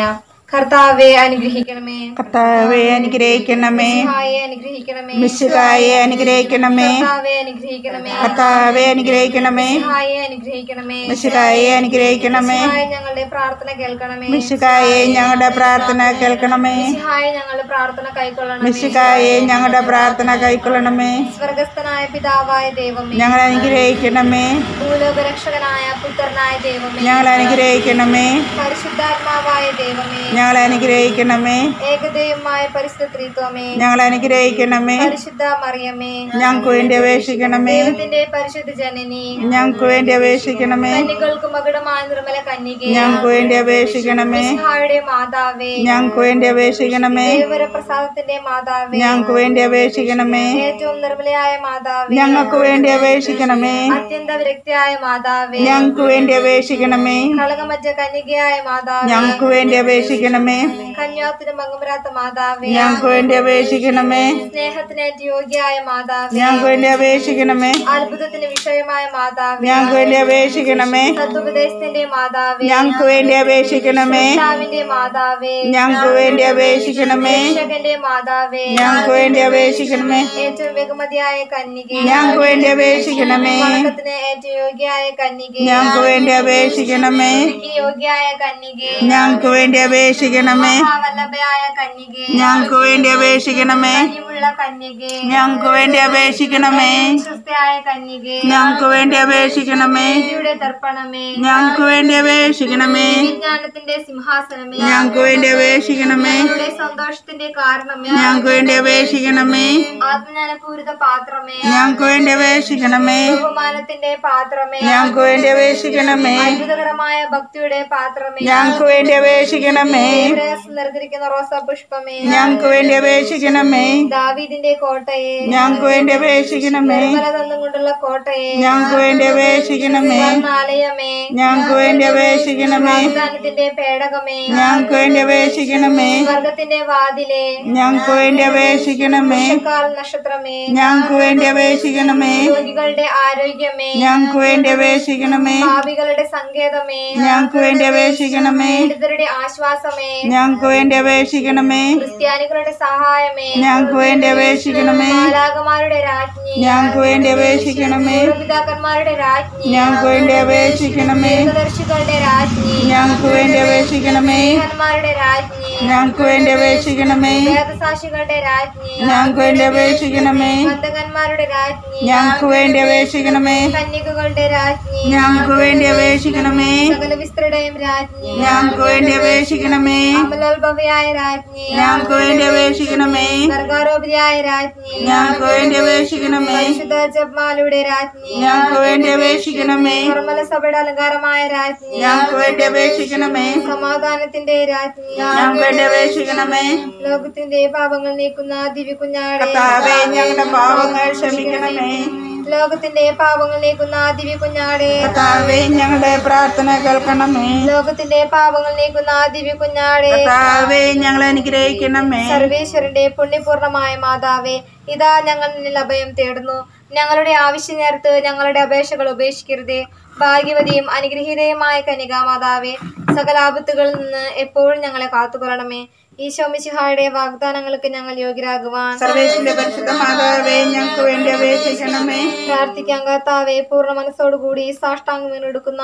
കർത്താവെ അനുഗ്രഹിക്കണമേ കർത്താവെ അനുഗ്രഹിക്കണമേ മിശിഹായെ അനുഗ്രഹിക്കണമേ മിശുകായെ അനുഗ്രഹിക്കണമേ കർത്താവെ അനുഗ്രഹിക്കണമേ കർത്താവെ അനുഗ്രഹിക്കണമേ മിശിഹായെ അനുഗ്രഹിക്കണമേ മിശുകായെ അനുഗ്രഹിക്കണമേ മിശിഹായെ ഞങ്ങളുടെ പ്രാർത്ഥന കേൾക്കണമേ മിശുകായെ ഞങ്ങളുടെ പ്രാർത്ഥന കേൾക്കണമേ മിശിഹായെ ഞങ്ങളുടെ പ്രാർത്ഥന കൈക്കൊള്ളണമേ മിശുകായെ ഞങ്ങളുടെ പ്രാർത്ഥന കൈക്കൊള്ളണമേ സ്വർഗസ്ഥനായ പിതാവായ ദൈവമേ ഞങ്ങൾ അനുഗ്രഹിക്കണമേ ഭൂലോകരക്ഷകനായ പുത്രനായ ദൈവമേ ഞങ്ങൾ അനുഗ്രഹിക്കണമേ പരിശുദ്ധാത്മാവായ ദൈവമേ ഞങ്ങൾ അനുഗ്രഹിക്കണമേ ഏകദൈവമായ പരിശുദ്ധ ത്രിത്വമേ ഞങ്ങൾ അനുഗ്രഹിക്കണമേ പരിശുദ്ധ മറിയമേ ഞങ്ങൾക്ക് വേണ്ടി അപേക്ഷിക്കണമേ ദൈവത്തിന്റെ പരിശുദ്ധ ജനനി ഞങ്ങൾക്ക് വേണ്ടി അപേക്ഷിക്കണമേ കന്യകൾക്ക് മകുടമായ നിർമ്മല കന്യകേ ഞങ്ങൾക്ക് വേണ്ടി അപേക്ഷിക്കണമേ മിശിഹായുടെ മാതാവേ ഞങ്ങൾക്ക് വേണ്ടി അപേക്ഷിക്കണമേ ദേവരപ്രസാദത്തിന്റെ മാതാവേ ഞങ്ങൾക്ക് വേണ്ടി അപേക്ഷിക്കണമേ ഏറ്റവും നിർമ്മലയായ മാതാവേ ഞങ്ങൾക്ക് വേണ്ടി അപേക്ഷിക്കണമേ അത്യന്ത വിരക്തിയായ മാതാവേ ഞങ്ങൾക്ക് വേണ്ടി അപേക്ഷിക്കണമേ കളങ്കമറ്റ കന്യകയായ മാതാവേ ഞങ്ങൾക്ക് വേണ്ടി അപേക്ഷിക്കണമേ കന്യാത്തിന് മകമരാത്ത മാതാവേ ഞങ്ങൾക്ക് വേണ്ടി അപേക്ഷിക്കണമേ സ്നേഹത്തിനേറ്റ് യോഗ്യയായ മാതാവേ ഞങ്ങൾക്ക് വേണ്ടി അപേക്ഷിക്കണമേ അത്ഭുതത്തിന് വിഷയമായ മാതാവേ ഞങ്ങൾക്ക് വേണ്ടി അപേക്ഷിക്കണമേ സതുപദേശത്തിന്റെ മാതാവേ ഞങ്ങൾക്ക് വേണ്ടി അപേക്ഷിക്കണമേ കർത്താവിന്റെ മാതാവേ ഞങ്ങൾക്ക് വേണ്ടി അപേക്ഷിക്കണമേ രക്ഷകന്റെ മാതാവേ ഞങ്ങൾക്ക് വേണ്ടി അപേക്ഷിക്കണമേ ഏറ്റവും ബഹുമതിയായ കന്യകേ ഞങ്ങൾക്ക് വേണ്ടി അപേക്ഷിക്കണമേ വണക്കത്തിന് ഏറ്റവും യോഗ്യയായ കന്യകേ ഞങ്ങൾക്ക് വേണ്ടി അപേക്ഷിക്കണമേ എനിക്ക് യോഗ്യയായ കന്യകേ ഞങ്ങൾക്ക് വേണ്ടി അപേക്ഷിക്കണമേ മഹാവല്ലഭയായ കന്യകേ ഞങ്ങൾക്ക് വേണ്ടി അപേക്ഷിക്കണമേ കനിവുള്ള കന്യകേ ഞങ്ങൾക്ക് വേണ്ടി അപേക്ഷിക്കണമേ വിശ്വസ്തയായ കന്യകേ ഞങ്ങൾക്ക് വേണ്ടി അപേക്ഷിക്കണമേ നീതിയുടെ ദർപ്പണമേ ഞങ്ങൾക്ക് വേണ്ടി അപേക്ഷിക്കണമേ വിജ്ഞാനത്തിന്റെ സിംഹാസനമേ ഞങ്ങൾക്ക് വേണ്ടി അപേക്ഷിക്കണമേ ഞങ്ങളുടെ സന്തോഷത്തിന്റെ കാരണമേ ഞങ്ങൾക്ക് വേണ്ടി അപേക്ഷിക്കണമേ ആത്മജ്ഞാനപൂരിത പാത്രമേ ഞങ്ങൾക്ക് വേണ്ടി അപേക്ഷിക്കണമേ ബഹുമാനത്തിന്റെ പാത്രമേ ഞങ്ങൾക്ക് വേണ്ടി അപേക്ഷിക്കണമേ അത്ഭുതകരമായ ഭക്തിയുടെ പാത്രമേ ഞങ്ങൾക്ക് വേണ്ടി അപേക്ഷിക്കണമേ പ്രയാസം നിറഞ്ഞിരിക്കുന്ന റോസാ പുഷ്പമേ ഞങ്ങൾക്ക് വേണ്ടി അപേക്ഷിക്കണമേ ദാവീദിന്റെ കോട്ടയെ ഞങ്ങൾക്ക് വേണ്ടി അപേക്ഷിക്കണമേ നിർമ്മലതന്നും കൊണ്ടുള്ള കോട്ടയെ ഞങ്ങൾക്ക് വേണ്ടി അപേക്ഷിക്കണമേ ആലയമേ ഞങ്ങൾക്ക് വേണ്ടി അപേക്ഷിക്കണമേ വാഗ്ദാനത്തിന്റെ പേടകമേ ഞങ്ങൾക്ക് വേണ്ടി അപേക്ഷിക്കണമേ സ്വർഗത്തിന്റെ വാതിലെ ഞങ്ങൾക്ക് വേണ്ടി അപേക്ഷിക്കണമേ കാൽ നക്ഷത്രമേ ഞങ്ങൾക്ക് വേണ്ടി അപേക്ഷിക്കണമേ രോഗികളുടെ ആരോഗ്യമേ ഞങ്ങൾക്ക് വേണ്ടി അപേക്ഷിക്കണമേ പാപികളുടെ സങ്കേതമേ ഞങ്ങൾക്ക് വേണ്ടി അപേക്ഷിക്കണമേ പീഡിതരുടെ ആശ്വാസമേ ഞങ്ങൾക്ക് വേണ്ടി അപേക്ഷിക്കണമേ ക്രിസ്ത്യാനികളുടെ സഹായമേ ഞങ്ങൾക്ക് വേണ്ടി അപേക്ഷിക്കണമേ മാലാകമാരുടെ രാജ്ഞി ഞങ്ങൾക്ക് വേണ്ടി അപേക്ഷിക്കണമേ പിതാക്കന്മാരുടെ രാജ്ഞി ഞങ്ങൾക്ക് വേണ്ടി അപേക്ഷിക്കണമേ ദർശികളുടെ രാജ്ഞി ഞങ്ങൾക്ക് വേണ്ടി അപേക്ഷിക്കണമേ ന്മാരുടെ രാജ്ഞി ഞങ്ങൾക്ക് വേണ്ടി അപേക്ഷിക്കണമേ വേദസാക്ഷികളുടെ രാജ്ഞി ഞങ്ങൾക്ക് വേണ്ടി അപേക്ഷിക്കണമേ ബന്ധകന്മാരുടെ രാജ്ഞി ഞങ്ങൾക്ക് വേണ്ടി അപേക്ഷിക്കണമേ കന്യകകളുടെ രാജ്ഞി ഞങ്ങൾക്ക് വേണ്ടി അപേക്ഷിക്കണമേ സകല വിസ്തൃടയും രാജ്ഞി ഞങ്ങൾക്ക് വേണ്ടി അപേക്ഷിക്കണമേ അമലോത്ഭവയായ രാജ്ഞി ഞങ്ങൾക്ക് വേണ്ടി അപേക്ഷിക്കണമേ സർഗാരോപതിയായ രാജ്ഞി ഞങ്ങൾക്ക് വേണ്ടി അപേക്ഷിക്കണമേ പരിശുദ്ധ ജപ്മാലയുടെ രാജ്ഞി ഞങ്ങൾക്ക് വേണ്ടി അപേക്ഷിക്കണമേ നിർമ്മല സഭയുടെ അലങ്കാരമായ രാജ്ഞി ഞങ്ങൾക്ക് വേണ്ടി അപേക്ഷിക്കണമേ സമാധാനത്തിന്റെ രാജ്ഞി ഞങ്ങൾക്ക് വേണ്ടി അപേക്ഷിക്കണമേ ലോകത്തിന്റെ പാപങ്ങൾ നീക്കുന്ന ദിവ്യ കുഞ്ഞാടെ കർത്താവേ ഞങ്ങളുടെ പാവങ്ങൾ ക്ഷമിക്കണമേ ലോകത്തിന്റെ പാപങ്ങൾ നീക്കുന്ന ദിവ്യ കുഞ്ഞാടെ കർത്താവേ ഞങ്ങളുടെ പ്രാർത്ഥന കേൾക്കണമേ ലോകത്തിന്റെ പാപങ്ങൾ നീക്കുന്ന ദിവ്യ കുഞ്ഞാടെ കർത്താവേ ഞങ്ങളെ അനുഗ്രഹിക്കണമേ സർവേശ്വരന്റെ പുണ്യപൂർണമായ മാതാവേ ഇതാ ഞങ്ങൾ നിന്നിൽ അഭയം തേടുന്നു ഞങ്ങളുടെ ആവശ്യ നേരത്ത് ഞങ്ങളുടെ അപേക്ഷകൾ ഉപേക്ഷിക്കരുതേ ഭാഗ്യവതിയും അനുഗ്രഹീതയുമായ കനികാമാതാവേ സകല ആപത്തുകളിൽ നിന്ന് എപ്പോഴും ഞങ്ങളെ കാത്തുകൊള്ളണമേ ഈശോ മിശിഹായുടെ വാഗ്ദാനങ്ങൾക്ക് ഞങ്ങൾ യോഗ്യരാകുവാൻ സർവേശ്വര പരിശുദ്ധ മാതാവേ ഞങ്ങൾക്ക് വേണ്ടി അപേക്ഷിക്കണമേ പ്രാർത്ഥിക്കാൻ കർത്താവെ പൂർണ്ണ മനസ്സോടുകൂടി സാഷ്ടാംഗം വീണെടുക്കുന്ന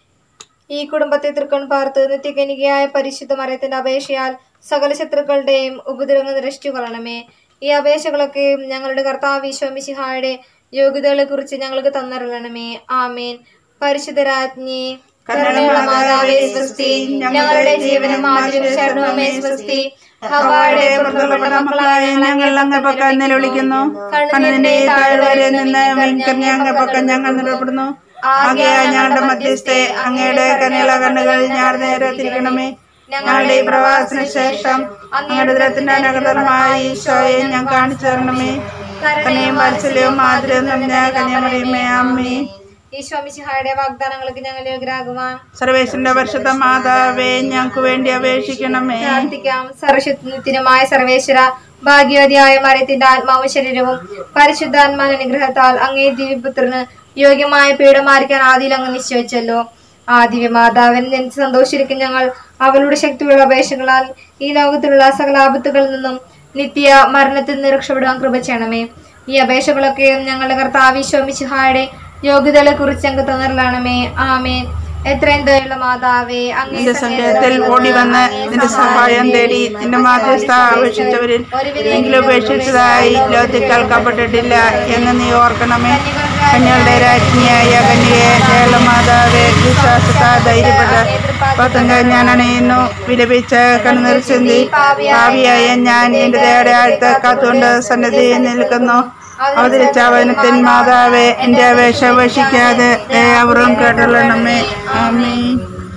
ഈ കുടുംബത്തെ തൃക്കൺ പാർത്ത് നിത്യകനികയായ പരിശുദ്ധ മരത്തിന്റെ അപേക്ഷയാൽ സകല ശത്രുക്കളുടെയും ഉപദ്രവങ്ങൾ രക്ഷിച്ചു കൊള്ളണമേ ഈ അപേക്ഷകളൊക്കെയും ഞങ്ങളുടെ കർത്താവ് ഈശോമിശിഹായുടെ യോഗ്യതകളെ കുറിച്ച് ഞങ്ങൾക്ക് തന്നറിയണമേ ആമേൻ പരിശുദ്ധ രാജ്ഞി കരുണയുള്ള മാതാവേ സ്വസ്തി ഞങ്ങളുടെ ജീവനും ആദ്യം ശരണമേ സ്വസ്തി ഹവായുടെ പുറത്തുപെട്ട മക്കളായ ഞങ്ങൾ അങ്ങ് പക്കം നിലവിളിക്കുന്നു കണ്ണതിന്റെ താഴ്വരെ നിന്ന് വെങ്കന്യ അങ്ങ് പക്കം ഞങ്ങൾ നിലപ്പെടുന്നു ആകെയായ ഞങ്ങളുടെ മധ്യസ്ഥെ അങ്ങയുടെ കനിയുള്ള കണ്ണുകൾ ഞാൻ നേരെ തിരിക്കണമേ ഞങ്ങളുടെ ഈ പ്രവാസന ശേഷം അങ്ങയുടെ ദുരത്തിന്റെ അനുഗ്രഹമായ ഈശോയെ ഞാൻ കാണിച്ചു തരണമേ കനിയും വാത്സല്യവും മാതിരവും നിറഞ്ഞ കന്യാമറിയമേ അമ്മേ ഈശോമിശിഹായുടെ വാഗ്ദാനങ്ങൾക്ക് ഞങ്ങൾ യോഗ്യരാകുവാൻ സർവേശ്വരന്റെ പരിശുദ്ധ മാതാവേ ഞങ്ങൾക്ക് വേണ്ടി അപേക്ഷിക്കണമേ പ്രാർത്ഥിക്കാം സർവശക്തിനുമായ സർവേശ്വര ഭാഗ്യവതിയായ മരത്തിന്റെ ആത്മാവും ശരീരവും പരിശുദ്ധാത്മാന അനുഗ്രഹത്താൽ അങ്ങേ ദിവ്യപുത്രന് യോഗ്യമായ പീഠമാരിക്കാൻ ആദ്യം അങ്ങ് നിശ്ചയിച്ചല്ലോ ആ ദിവ്യമാതാവിനെ ജനിച്ച് സന്തോഷിച്ചിരിക്കും ഞങ്ങൾ അവളുടെ ശക്തിയുള്ള അപേക്ഷകളാൽ ഈ ലോകത്തിലുള്ള സകല ആപത്തുകളിൽ നിന്നും നിത്യ മരണത്തിൽ നിന്ന് രക്ഷപ്പെടുവാൻ കൃപ ചെയ്യണമേ ഈ അപേക്ഷകളൊക്കെയും ഞങ്ങളുടെ കർത്താവ് ശോമിച്ചുഹായുടെ യോഗ്യതകളെ കുറിച്ച് ഞങ്ങൾക്ക് തന്നറിയണമേ ആമേൻ എത്രയും ദയുള്ള മാതാവേ അങ്ങേ നിന്റെ സങ്കേതത്തിൽ ഓടി വന്ന് നിന്റെ സഹായം തേടി നിന്റെ മാധ്യസ്ഥ അപേക്ഷിച്ചവരിൽ എങ്കിലും ഉപേക്ഷിച്ചതായി ലോകത്തിൽ കേൾക്കപ്പെട്ടിട്ടില്ല എന്ന് നീ ഓർക്കണമേ കന്യകളുടെ രാജ്ഞിയായ കന്യകയെ ദയുള്ള മാതാവെ വിശ്വാസത്താൽ ധൈര്യപ്പെട്ട പത്തങ്ക ഞാൻ അണയുന്നു വിലപിച്ച കണ്ണുനീർ ചിന്തി ഭാവിയായ ഞാൻ നിന്റെ ദയുടെ ആഴ്ത്ത കാത്തുകൊണ്ട് സന്നദ്ധിയിൽ നിൽക്കുന്നു അവതരിച്ച അവനത്തിൻ മാതാവെ എന്റെ അപേക്ഷ ഉപേക്ഷിക്കാതെ ദയാപൂർവം കേട്ടുള്ളണമേ ആമീൻ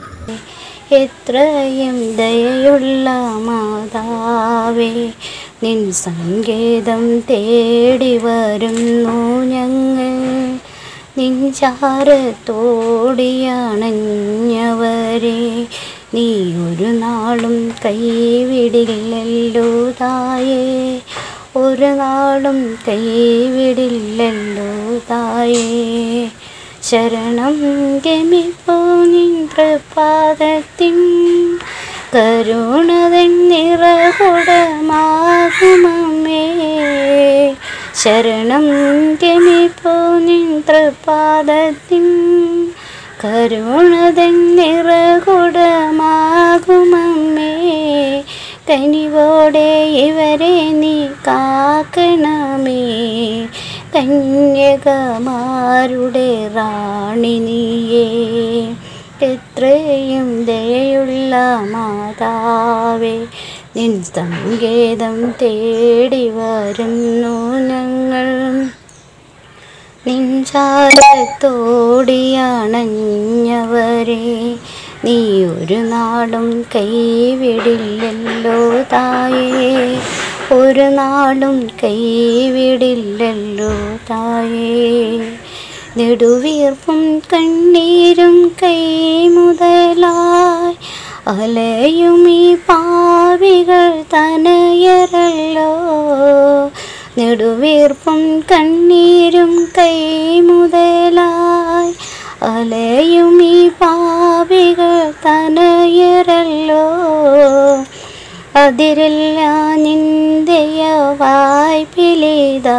എത്രയും ദയയുള്ള മാതാവേ നിൻ സങ്കേതം തേടി വരുന്നു ഞങ്ങൾ നിൻ ചാരത്തോടിയണഞ്ഞവരെ നീ ഒരു നാളും കൈവിടില്ലല്ലോ തായേ ഒരു നാളും കൈവിടില്ലല്ലോ തായേ ശരണം ഗമിപ്പോ നിൻ പ്രപാദത്തിൻ കരുണതൻ നിറകുടമാകുമമ്മേ ശരണം ഗമിപ്പോ നിൻ പ്രപാദത്തിൻ കരുണതൻ നിറകുടമാകുമമ്മേ കനിവോടെ ഇവരെ നീ കാക്കണമേ കന്യകമാരുടെ റാണി നീയേ എത്രയും ദയുള്ള മാതാവേ നിൻ സങ്കേതം തേടി വരുന്നു ഞങ്ങൾ നിൻചാരത്തോടിയണഞ്ഞവരെ നീ ഒരു നാളും കൈവിടില്ലല്ലോ തായേ ഒരു നാളും കൈവിടില്ലല്ലോ തായേ നെടുവീർപ്പും കണ്ണീരും കൈമുതലായി അലയും ഈ പാവികൾ തനയരല്ലോ നെടുവീർപ്പും കണ്ണീരും കൈമുതലായി അലയും ഈ പാവികൾ തനയരല്ലോ അതിരില്ല നിന്ദയവായി പിലിത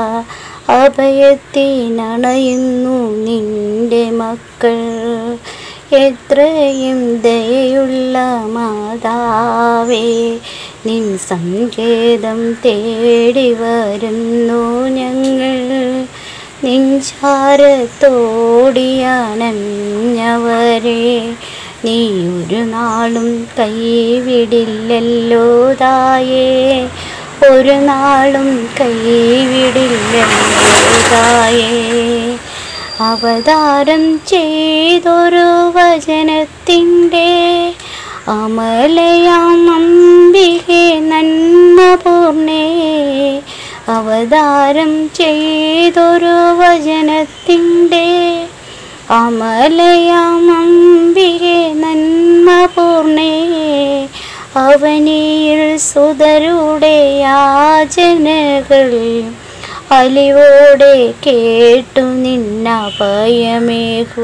അഭയത്തിനണയുന്നു നിന്റെ മക്കൾ എത്രയും ദയയുള്ള മാതാവേ നിൻ സങ്കേതം തേടി വരുന്നു ഞങ്ങൾ നിൻചാരത്തോടിയണഞ്ഞവരെ നീ ഒരു നാളും കൈവിടില്ലല്ലോ തായേ ഒരു നാളും കൈവിടില്ലല്ലോ തായേ അവതാരം ചെയ്തൊരു വചനത്തിൻ്റെ അമലയാം അംബികെ നന്മ പൂർണ്ണേ അവതാരം ചെയ്തൊരു വചനത്തിൻ്റെ അമലയാം അംബികെ നന്മ പൂർണ്ണേ അവനിയിൽ സുതരുടെ യാചനകൾ അലിവോടെ കേട്ടു നിന്ന ഭയമേകൂ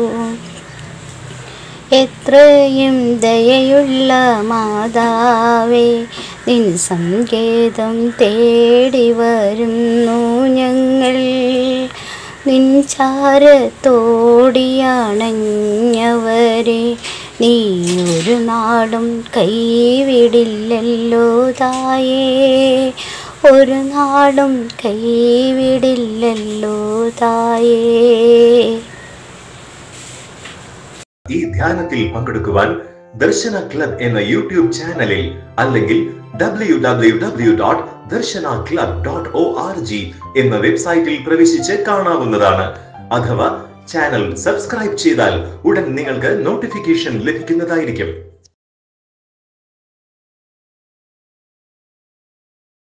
എത്രയും ദയയുള്ള മാതാവേ നിൻ സങ്കേതം തേടി വരുന്നു ഞങ്ങൾ നിൻ ചാരത്തോടിയണഞ്ഞവരെ നീ ഒരു നാളും കൈവിടില്ലല്ലോ തായേ ഒരു നാളും കൈവിടില്ലല്ലോ തായേ ഈ ധ്യാനത്തിൽ പങ്കെടുക്കുവാൻ ദർശന ക്ലബ് എന്ന യൂട്യൂബ് ചാനലിൽ അല്ലെങ്കിൽ W W W dot Darshana club dot O R G എന്ന വെബ്സൈറ്റിൽ പ്രവേശിച്ച് കാണാവുന്നതാണ് അഥവാ ചാനൽ സബ്സ്ക്രൈബ് ചെയ്താൽ ഉടൻ നിങ്ങൾക്ക് നോട്ടിഫിക്കേഷൻ ലഭിക്കുന്നതായിരിക്കും